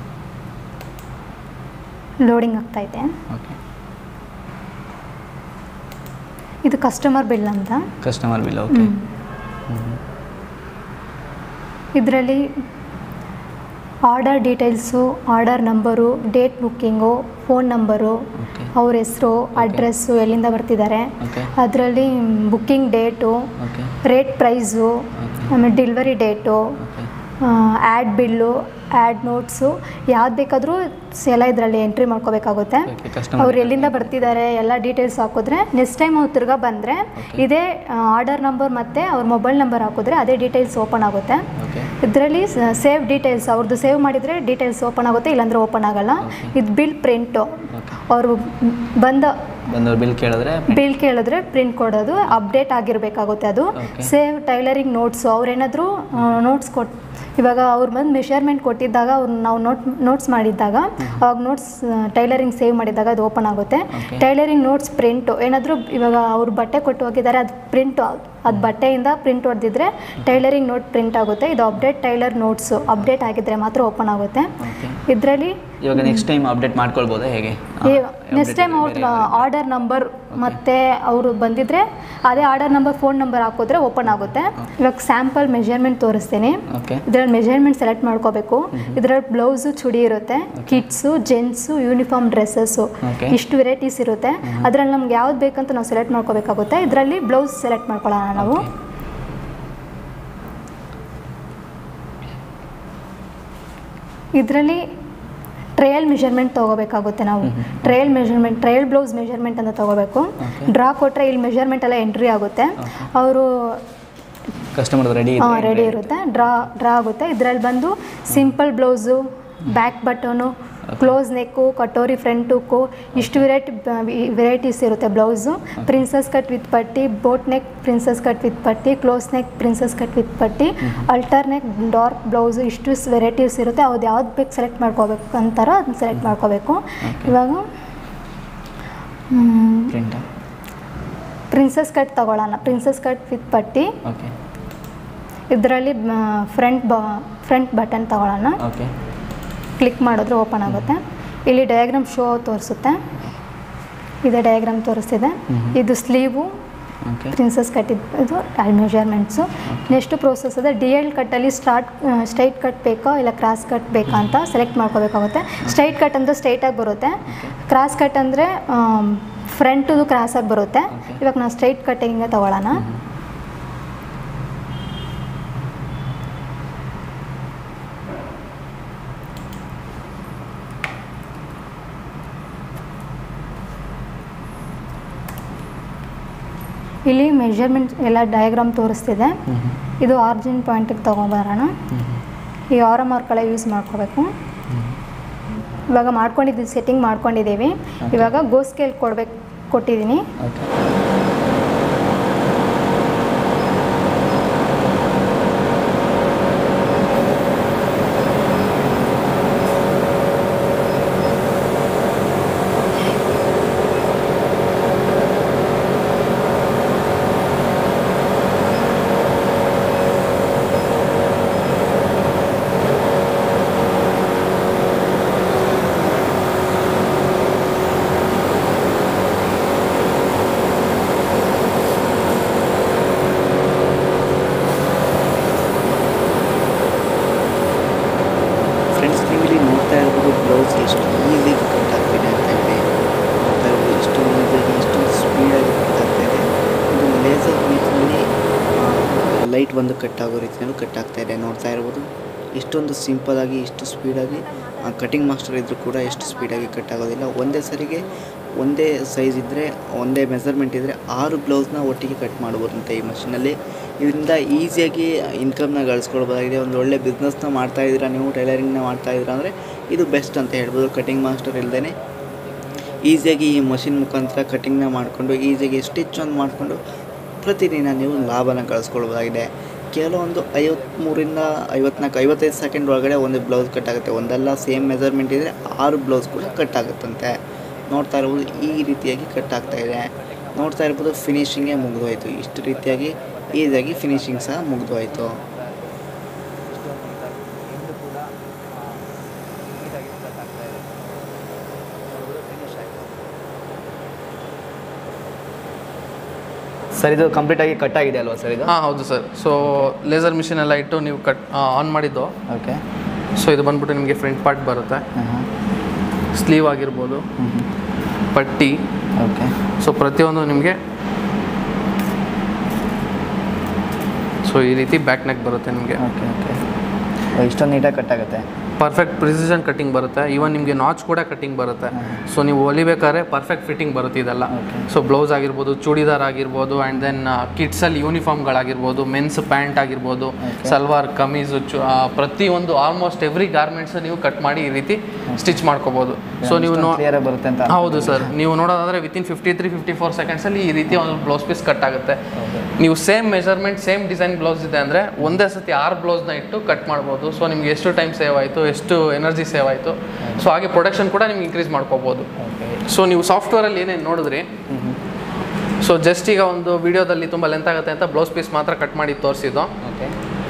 ಲೋಡಿಂಗ್ ಆಗ್ತೈತೆ ಓಕೆ ಇದು ಕಸ್ಟಮರ್ ಬಿಲ್ ಅಂತ ಕಸ್ಟಮರ್ ಬಿಲ್ ಓಕೆ ಇದರಲ್ಲಿ order details order number date booking phone number okay ಅವ್ರ ಹೆಸರು ಅಡ್ರೆಸ್ಸು ಎಲ್ಲಿಂದ ಬರ್ತಿದ್ದಾರೆ ಓಕೆ ಅದರಲ್ಲಿ booking date okay rate price ಆಮೇಲೆ delivery date okay add bill add notes ಯಾವ್ದು ಬೇಕಾದರೂ ಎಲ್ಲ ಇದರಲ್ಲಿ ಎಂಟ್ರಿ ಮಾಡ್ಕೋಬೇಕಾಗುತ್ತೆ ಓಕೆ ಕಸ್ಟಮರ್ ಅವ್ರು ಎಲ್ಲಿಂದ ಬರ್ತಿದ್ದಾರೆ ಎಲ್ಲ ಡೀಟೇಲ್ಸ್ ಹಾಕಿದ್ರೆ ನೆಕ್ಸ್ಟ್ ಟೈಮ್ ಅವ್ರು ತಿರ್ಗಾ ಬಂದರೆ ಇದೇ ಆರ್ಡರ್ ನಂಬರ್ ಮತ್ತು ಅವ್ರ ಮೊಬೈಲ್ ನಂಬರ್ ಹಾಕಿದ್ರೆ ಅದೇ ಡೀಟೇಲ್ಸ್ ಓಪನ್ ಆಗುತ್ತೆ ಓಕೆ ಇದರಲ್ಲಿ ಸೇವ್ ಡೀಟೇಲ್ಸ್ ಅವ್ರದ್ದು ಸೇವ್ ಮಾಡಿದರೆ ಡೀಟೇಲ್ಸ್ ಓಪನ್ ಆಗುತ್ತೆ ಇಲ್ಲಾಂದರೆ ಓಪನ್ ಆಗಲ್ಲ ಇದು ಬಿಲ್ ಪ್ರಿಂಟು ಓಕೆ ಅವರು ಬಂದ ಬಂದವ್ರು ಬಿಲ್ ಕೇಳಿದ್ರೆ ಬಿಲ್ ಕೇಳಿದ್ರೆ ಪ್ರಿಂಟ್ ಕೊಡೋದು ಅಪ್ಡೇಟ್ ಆಗಿರಬೇಕಾಗುತ್ತೆ ಅದು Okay. ಸೇವ್ ಟೈಲರಿಂಗ್ ನೋಟ್ಸು ಅವ್ರೇನಾದರೂ ನೋಟ್ಸ್ ಕೊಟ್ಟು ಇವಾಗ ಅವ್ರು ಬಂದು ಮೆಷರ್ಮೆಂಟ್ ಕೊಟ್ಟಿದ್ದಾಗ ಅವ್ರು ನಾವು ನೋಟ್ ನೋಟ್ಸ್ ಮಾಡಿದ್ದಾಗ ಅವಾಗ ನೋಟ್ಸ್ ಟೈಲರಿಂಗ್ ಸೇವ್ ಮಾಡಿದಾಗ ಅದು ಓಪನ್ ಆಗುತ್ತೆ Okay. ಟೈಲರಿಂಗ್ ನೋಟ್ಸ್ ಪ್ರಿಂಟು ಏನಾದರೂ ಇವಾಗ ಅವ್ರು ಬಟ್ಟೆ ಕೊಟ್ಟು ಹೋಗಿದ್ದಾರೆ ಅದು ಪ್ರಿಂಟು ಅದು ಬಟ್ಟೆಯಿಂದ ಪ್ರಿಂಟ್ ಹೊಡೆದಿದ್ರೆ ಟೈಲರಿಂಗ್ ನೋಟ್ ಪ್ರಿಂಟ್ ಆಗುತ್ತೆ ಇದು ಅಪ್ಡೇಟ್ ಟೈಲರ್ ನೋಟ್ಸು ಅಪ್ಡೇಟ್ ಆಗಿದ್ರೆ ಮಾತ್ರ ಓಪನ್ ಆಗುತ್ತೆ ಓಕೆ ಇದರಲ್ಲಿ ಇವಾಗ ನೆಕ್ಸ್ಟ್ ಟೈಮ್ ಅಪ್ಡೇಟ್ ಮಾಡ್ಕೊಳ್ಬೋದಾ ಹೇಗೆ ನೆಕ್ಸ್ಟ್ ಟೈಮ್ ಅವ್ರದ್ದು ಆರ್ಡರ್ ನಂಬರ್ ಮತ್ತೆ ಅವರು ಬಂದಿದ್ರೆ ಅದೇ ಆರ್ಡರ್ ನಂಬರ್ ಫೋನ್ ನಂಬರ್ ಹಾಕಿದ್ರೆ ಓಪನ್ ಆಗುತ್ತೆ ಇವಾಗ ಸ್ಯಾಂಪಲ್ ಮೆಜರ್ಮೆಂಟ್ ತೋರಿಸ್ತೀನಿ ಓಕೆ ಇದರಲ್ಲಿ ಮೆಜರ್ಮೆಂಟ್ ಸೆಲೆಕ್ಟ್ ಮಾಡ್ಕೋಬೇಕು ಇದರಲ್ಲಿ ಬ್ಲೌಸು ಚುಡಿ ಇರುತ್ತೆ kids gents uniform dresses Okay. ಇಷ್ಟು ವೆರೈಟೀಸ್ ಇರುತ್ತೆ ಅದರಲ್ಲಿ ನಮ್ಗೆ ಯಾವ್ದು ಬೇಕಂತ ನಾವು ಸೆಲೆಕ್ಟ್ ಮಾಡ್ಕೋಬೇಕಾಗುತ್ತೆ ಇದರಲ್ಲಿ ಬ್ಲೌಸ್ ಸೆಲೆಕ್ಟ್ ಮಾಡ್ಕೊಳ್ಳೋಣ ನಾವು ಇದರಲ್ಲಿ ಟ್ರಯಲ್ ಮೆಷರ್ಮೆಂಟ್ ತೊಗೋಬೇಕಾಗುತ್ತೆ ನಾವು trial measurement trial blouse measurement ಅಂತ ತೊಗೋಬೇಕು ಡ್ರಾ ಕೊಟ್ಟರೆ ಇಲ್ಲಿ ಮೆಷರ್ಮೆಂಟ್ ಎಲ್ಲ ಎಂಟ್ರಿ ಆಗುತ್ತೆ ಅವರು ಕಸ್ಟಮರ್ ರೆಡಿ ರೆಡಿ ಇರುತ್ತೆ ಡ್ರಾ ಡ್ರಾ ಆಗುತ್ತೆ ಇದರಲ್ಲಿ ಬಂದು simple blouse back button close neck katori front hook ಇಷ್ಟು ವೆರೈಟಿ ವೆರೈಟೀಸ್ ಇರುತ್ತೆ ಬ್ಲೌಸು ಪ್ರಿನ್ಸಸ್ ಕಟ್ ವಿತ್ ಪಟ್ಟಿ boat neck princess cut with ಪಟ್ಟಿ close neck princess cut with ಪಟ್ಟಿ ಅಲ್ಟರ್ ನೆಕ್ ಡಾರ್ಕ್ ಬ್ಲೌಸು ಇಷ್ಟು ವೆರೈಟೀಸ್ ಇರುತ್ತೆ ಅದು ಯಾವ್ದು ಬೇಕು ಸೆಲೆಕ್ಟ್ ಮಾಡ್ಕೋಬೇಕು ಅಂತಾರೋ ಅದನ್ನ ಸೆಲೆಕ್ಟ್ ಮಾಡ್ಕೋಬೇಕು ಇವಾಗ ಪ್ರಿಂಟ್ ಪ್ರಿನ್ಸಸ್ ಕಟ್ ತಗೊಳ್ಳೋಣ ಪ್ರಿನ್ಸಸ್ ಕಟ್ ವಿತ್ ಪಟ್ಟಿ ಓಕೆ ಇದರಲ್ಲಿ ಫ್ರಂಟ್ ಬ ಫ್ರಂಟ್ ಬಟನ್ ತಗೊಳ್ಳೋಣ ಓಕೆ ಕ್ಲಿಕ್ ಮಾಡಿದ್ರೆ ಓಪನ್ ಆಗುತ್ತೆ ಇಲ್ಲಿ ಡಯಾಗ್ರಾಮ್ ಶೋ ತೋರಿಸುತ್ತೆ ಇದೆ ಡಯಾಗ್ರಾಮ್ ತೋರಿಸ್ತಿದೆ ಇದು ಸ್ಲೀವು ಓಕೆ ಪ್ರಿನ್ಸಸ್ ಕಟ್ ಇದು ಮೆಷರ್ಮೆಂಟ್ಸು ನೆಕ್ಸ್ಟ್ ಪ್ರೋಸೆಸ್ ಇದೆ ಡಿ ಎಲ್ ಕಟ್ಟಲ್ಲಿ ಸ್ಟಾರ್ಟ್ ಸ್ಟ್ರೈಟ್ ಕಟ್ ಬೇಕಾ ಇಲ್ಲ ಕ್ರಾಸ್ ಕಟ್ ಬೇಕಾ ಅಂತ ಸೆಲೆಕ್ಟ್ ಮಾಡ್ಕೋಬೇಕಾಗುತ್ತೆ ಸ್ಟ್ರೈಟ್ ಕಟ್ ಅಂದರೆ ಸ್ಟ್ರೈಟಾಗಿ ಬರುತ್ತೆ ಕ್ರಾಸ್ ಕಟ್ ಅಂದರೆ ಫ್ರಂಟು ಕ್ರಾಸಾಗಿ ಬರುತ್ತೆ Okay. ಇವಾಗ ನಾವು ಸ್ಟ್ರೈಟ್ ಕಟ್ಟಿಂಗೆ ತಗೊಳ್ಳೋಣ ಇಲ್ಲಿ ಮೆಷರ್ಮೆಂಟ್ ಎಲ್ಲ ಡಯಾಗ್ರಾಮ್ ತೋರಿಸ್ತಿದೆ ಇದು ಆರ್ಜಿನ್ ಪಾಯಿಂಟಿಗೆ ತೊಗೊಂಬರೋಣ ಈ ಆರ ಮಾರ್ಕೆಲ್ಲ ಯೂಸ್ ಮಾಡ್ಕೋಬೇಕು ಇವಾಗ ಮಾಡ್ಕೊಂಡಿದ್ದೀವಿ ಸೆಟ್ಟಿಂಗ್ ಮಾಡ್ಕೊಂಡಿದ್ದೀವಿ ಇವಾಗ ಗೋ ಸ್ಕೇಲ್ ಕೊಡ್ಬೇಕು ಕೊಟ್ಟಿದ್ದೀನಿ ಓಕೆ ಫ್ರೆಂಡ್ಸ್ ನೀವು ಇಲ್ಲಿ ನೋಡ್ತಾ ಇರ್ಬೋದು ಬ್ಲೌಸ್ ಎಷ್ಟು ಈಸಿಯಾಗಿ ಕಟ್ ಆಗ್ತಿದೆ ಅಂತ ಹೇಳಿ ನೋಡ್ತಾ ಇರ್ಬೋದು ಎಷ್ಟು ಈಸಿಯಾಗಿ ಎಷ್ಟು ಸ್ಪೀಡಾಗಿ ಕಟ್ ಆಗ್ತಾ ಇದೆ ಇದು ಲೇಸರ್ ರೀತಿಯಲ್ಲಿ ಲೈಟ್ ಬಂದು ಕಟ್ ಆಗೋ ರೀತಿಯಲ್ಲೂ ಕಟ್ ಆಗ್ತಾ ಇದೆ ನೋಡ್ತಾ ಇರ್ಬೋದು ಇಷ್ಟೊಂದು ಸಿಂಪಲಾಗಿ ಇಷ್ಟು ಸ್ಪೀಡಾಗಿ ಕಟಿಂಗ್ ಮಾಸ್ಟರ್ ಇದ್ದರೂ ಕೂಡ ಎಷ್ಟು ಸ್ಪೀಡಾಗಿ ಕಟ್ ಆಗೋದಿಲ್ಲ ಒಂದೇ ಸರಿಗೆ ಒಂದೇ ಸೈಜ್ ಇದ್ದರೆ ಒಂದೇ ಮೆಸರ್ಮೆಂಟ್ ಇದ್ದರೆ ಆರು ಬ್ಲೌಸ್ನ ಒಟ್ಟಿಗೆ ಕಟ್ ಮಾಡ್ಬೋದಂತೆ ಈ ಮಷಿನಲ್ಲಿ ಇದರಿಂದ ಈಸಿಯಾಗಿ ಇನ್ಕಮ್ನ ಗಳಿಸ್ಕೊಳ್ಬೋದಾಗಿದೆ ಒಂದು ಒಳ್ಳೆ ಬಿಸ್ನೆಸ್ನ ಮಾಡ್ತಾ ಇದ್ದೀರಾ ನೀವು ಟೈಲರಿಂಗ್ನ ಮಾಡ್ತಾ ಇದ್ದೀರಾ ಅಂದರೆ ಇದು ಬೆಸ್ಟ್ ಅಂತ ಹೇಳ್ಬೋದು ಕಟಿಂಗ್ ಮಾಸ್ಟರ್ ಇಲ್ಲದೇ ಈಸಿಯಾಗಿ ಈ ಮಷಿನ್ ಮುಖಾಂತರ ಕಟಿಂಗ್ನ ಮಾಡಿಕೊಂಡು ಈಸಿಯಾಗಿ ಸ್ಟಿಚ್ ಒಂದು ಮಾಡಿಕೊಂಡು ಪ್ರತಿದಿನ ನೀವು ಲಾಭನ ಗಳಿಸ್ಕೊಳ್ಬೋದಾಗಿದೆ ಕೆಲವೊಂದು ಐವತ್ತ್ಮೂರಿಂದ ಐವತ್ನಾಲ್ಕು ಐವತ್ತೈದು ಸೆಕೆಂಡ್ ಒಳಗಡೆ ಒಂದು ಬ್ಲೌಸ್ ಕಟ್ ಆಗುತ್ತೆ ಒಂದಲ್ಲ ಸೇಮ್ ಮೆಜರ್ಮೆಂಟ್ ಇದ್ದರೆ ಆರು ಬ್ಲೌಸ್ ಕೂಡ ಕಟ್ ಆಗುತ್ತಂತೆ ನೋಡ್ತಾ ಇರ್ಬೋದು ಈ ರೀತಿಯಾಗಿ ಕಟ್ ಆಗ್ತಾ ಇದೆ ನೋಡ್ತಾ ಇರ್ಬೋದು ಫಿನಿಶಿಂಗೇ ಮುಗಿದೋಯ್ತು ಇಷ್ಟು ರೀತಿಯಾಗಿ ಈಸಿಯಾಗಿ ಫಿನಿಶಿಂಗ್ ಸಹ ಮುಗಿದೋಯ್ತು ಸರ್ ಇದು ಕಂಪ್ಲೀಟಾಗಿ ಕಟ್ ಆಗಿದೆ ಅಲ್ವಾ ಸರ್ ಇದು ಹಾಂ ಹೌದು ಸರ್ ಸೊ ಲೇಸರ್ ಮಿಷಿನ್ ಎಲ್ಲ ಇಟ್ಟು ನೀವು ಕಟ್ ಆನ್ ಮಾಡಿದ್ದು ಓಕೆ ಸೊ ಇದು ಬಂದ್ಬಿಟ್ಟು ನಿಮಗೆ ಫ್ರಂಟ್ ಪಾರ್ಟ್ ಬರುತ್ತೆ ಸ್ಲೀವ್ ಆಗಿರ್ಬೋದು ಪಟ್ಟಿ ಓಕೆ ಸೊ ಪ್ರತಿಯೊಂದು ನಿಮಗೆ ಸೊ ಈ ರೀತಿ ಬ್ಯಾಕ್ ನೆಕ್ ಬರುತ್ತೆ ನಿಮಗೆ ಓಕೆ ಓಕೆ ಇಷ್ಟೊಂದು ನೀಟಾಗಿ ಕಟ್ ಆಗುತ್ತೆ ಪರ್ಫೆಕ್ಟ್ ಪ್ರಿಸಿಷನ್ ಕಟಿಂಗ್ ಬರುತ್ತೆ ಈವನ್ ನಿಮಗೆ ನಾಚ್ ಕೂಡ ಕಟಿಂಗ್ ಬರುತ್ತೆ ಸೊ ನೀವು ಹೊಲಿಬೇಕಾದ್ರೆ ಪರ್ಫೆಕ್ಟ್ ಫಿಟ್ಟಿಂಗ್ ಬರುತ್ತೆ ಇದೆಲ್ಲ ಸೊ ಬ್ಲೌಸ್ ಆಗಿರ್ಬೋದು ಚೂಡಿದಾರ್ ಆಗಿರ್ಬೋದು ಆ್ಯಂಡ್ ದೆನ್ ಕಿಡ್ಸಲ್ಲಿ ಯೂನಿಫಾರ್ಮ್ಗಳಾಗಿರ್ಬೋದು ಮೆನ್ಸ್ ಪ್ಯಾಂಟ್ ಆಗಿರ್ಬೋದು ಸಲ್ವಾರ್ ಕಮೀಸು ಚು ಆ, ಪ್ರತಿಯೊಂದು ಆಲ್ಮೋಸ್ಟ್ ಎವ್ರಿ ಗಾರ್ಮೆಂಟ್ಸ್ ನೀವು ಕಟ್ ಮಾಡಿ ಈ ರೀತಿ ಸ್ಟಿಚ್ ಮಾಡ್ಕೋಬೋದು ಸೊ ನೀವು ನೋ ಕ್ಲಿಯರ್ ಬರುತ್ತೆ ಅಂತ ಹೌದು ಸರ್ ನೀವು ನೋಡೋದಾದ್ರೆ within fifty three fifty four ಸೆಕೆಂಡ್ಸಲ್ಲಿ ಈ ರೀತಿ ಒಂದು ಬ್ಲೌಸ್ ಪೀಸ್ ಕಟ್ ಆಗುತ್ತೆ ನೀವು same measurement same design blouse ಇದೆ ಅಂದರೆ ಒಂದೇ ಸತಿ ಆರು ಬ್ಲೌಸ್ನ ಇಟ್ಟು ಕಟ್ ಮಾಡ್ಬೋದು ಸೊ ನಿಮ್ಗೆ ಎಷ್ಟು ಟೈಮ್ ಸೇವ್ ಆಯಿತು ಎಷ್ಟು ಎನರ್ಜಿ ಸೇವ್ ಆಯಿತು ಸೊ ಹಾಗೆ ಪ್ರೊಡಕ್ಷನ್ ಕೂಡ ನಿಮ್ಗೆ ಇನ್ಕ್ರೀಸ್ ಮಾಡ್ಕೋಬೋದು ಓಕೆ ಸೊ ನೀವು ಸಾಫ್ಟ್ವೇರಲ್ಲಿ ಏನೇನು ನೋಡಿದ್ರಿ ಸೊ ಜಸ್ಟ್ ಈಗ ಒಂದು ವಿಡಿಯೋದಲ್ಲಿ ತುಂಬ ಲೆಂತ್ ಆಗುತ್ತೆ ಅಂತ ಬ್ಲೌಸ್ ಪೀಸ್ ಮಾತ್ರ ಕಟ್ ಮಾಡಿ ತೋರಿಸಿದ್ದು ಓಕೆ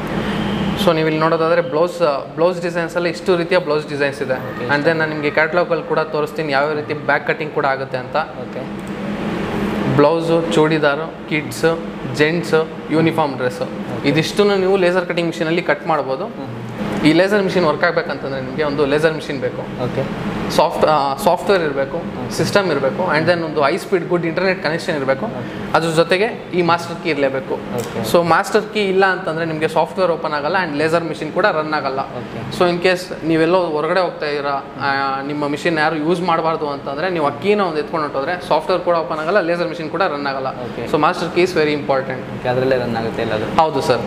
ಸೊ ನೀವು ಇಲ್ಲಿ ನೋಡೋದಾದ್ರೆ ಬ್ಲೌಸ್ ಬ್ಲೌಸ್ ಡಿಸೈನ್ಸಲ್ಲಿ ಇಷ್ಟು ರೀತಿಯ ಬ್ಲೌಸ್ ಡಿಸೈನ್ಸ್ ಇದೆ ಆ್ಯಂಡ್ ದೆನ್ ನಾನು ನಿಮಗೆ ಕ್ಯಾಟ್ಲಾಗಲ್ಲಿ ಕೂಡ ತೋರಿಸ್ತೀನಿ ಯಾವ ರೀತಿ ಬ್ಯಾಕ್ ಕಟಿಂಗ್ ಕೂಡ ಆಗುತ್ತೆ ಅಂತ okay blouse churidar kids gents uniform dress ಇದಿಷ್ಟು ನೀವು ಲೇಸರ್ ಕಟಿಂಗ್ ಮಿಷಿನಲ್ಲಿ ಕಟ್ ಮಾಡ್ಬೋದು ಈ ಲೇಸರ್ ಮಿಷಿನ್ ವರ್ಕ್ ಆಗಬೇಕಂತಂದ್ರೆ ನಿಮಗೆ ಒಂದು ಲೇಸರ್ ಮಿಷಿನ್ ಬೇಕು ಓಕೆ ಸಾಫ್ಟ್ ಸಾಫ್ಟ್ವೇರ್ ಇರಬೇಕು ಸಿಸ್ಟಮ್ ಇರಬೇಕು ಆ್ಯಂಡ್ ದೆನ್ ಒಂದು high speed good internet connection ಇರಬೇಕು ಅದ್ರ ಜೊತೆಗೆ ಈ ಮಾಸ್ಟರ್ ಕೀ ಇರಲೇಬೇಕು Okay. ಸೊ ಮಾಸ್ಟರ್ ಕೀ ಇಲ್ಲ ಅಂತಂದರೆ ನಿಮಗೆ ಸಾಫ್ಟ್ವೇರ್ ಓಪನ್ ಆಗಲ್ಲ ಆ್ಯಂಡ್ ಲೇಸರ್ ಮಿಷಿನ್ ಕೂಡ ರನ್ ಆಗಲ್ಲ Okay. ಸೊ ಇನ್ ಕೇಸ್ ನೀವೆಲ್ಲೋ ಹೊರಗಡೆ ಹೋಗ್ತಾ ಇದ್ದೀರಾ ಆ, ನಿಮ್ಮ ಮಿಷಿನ್ ಯಾರು ಯೂಸ್ ಮಾಡಬಾರ್ದು ಅಂತಂದರೆ ನೀವು ಆ ಕೀನ ಒಂದು ಎತ್ಕೊಂಡು ಹೊಟ್ಟೋದ್ರೆ ಸಾಫ್ಟ್ವೇರ್ ಕೂಡ ಓಪನ್ ಆಗಲ್ಲ ಲೇಸರ್ ಮಿಷಿನ್ ಕೂಡ ರನ್ ಆಗಲ್ಲ Okay. So master key is very important okay ಅದರಲ್ಲೇ ರನ್ ಆಗುತ್ತೆ ಎಲ್ಲದು ಹೌದು ಸರ್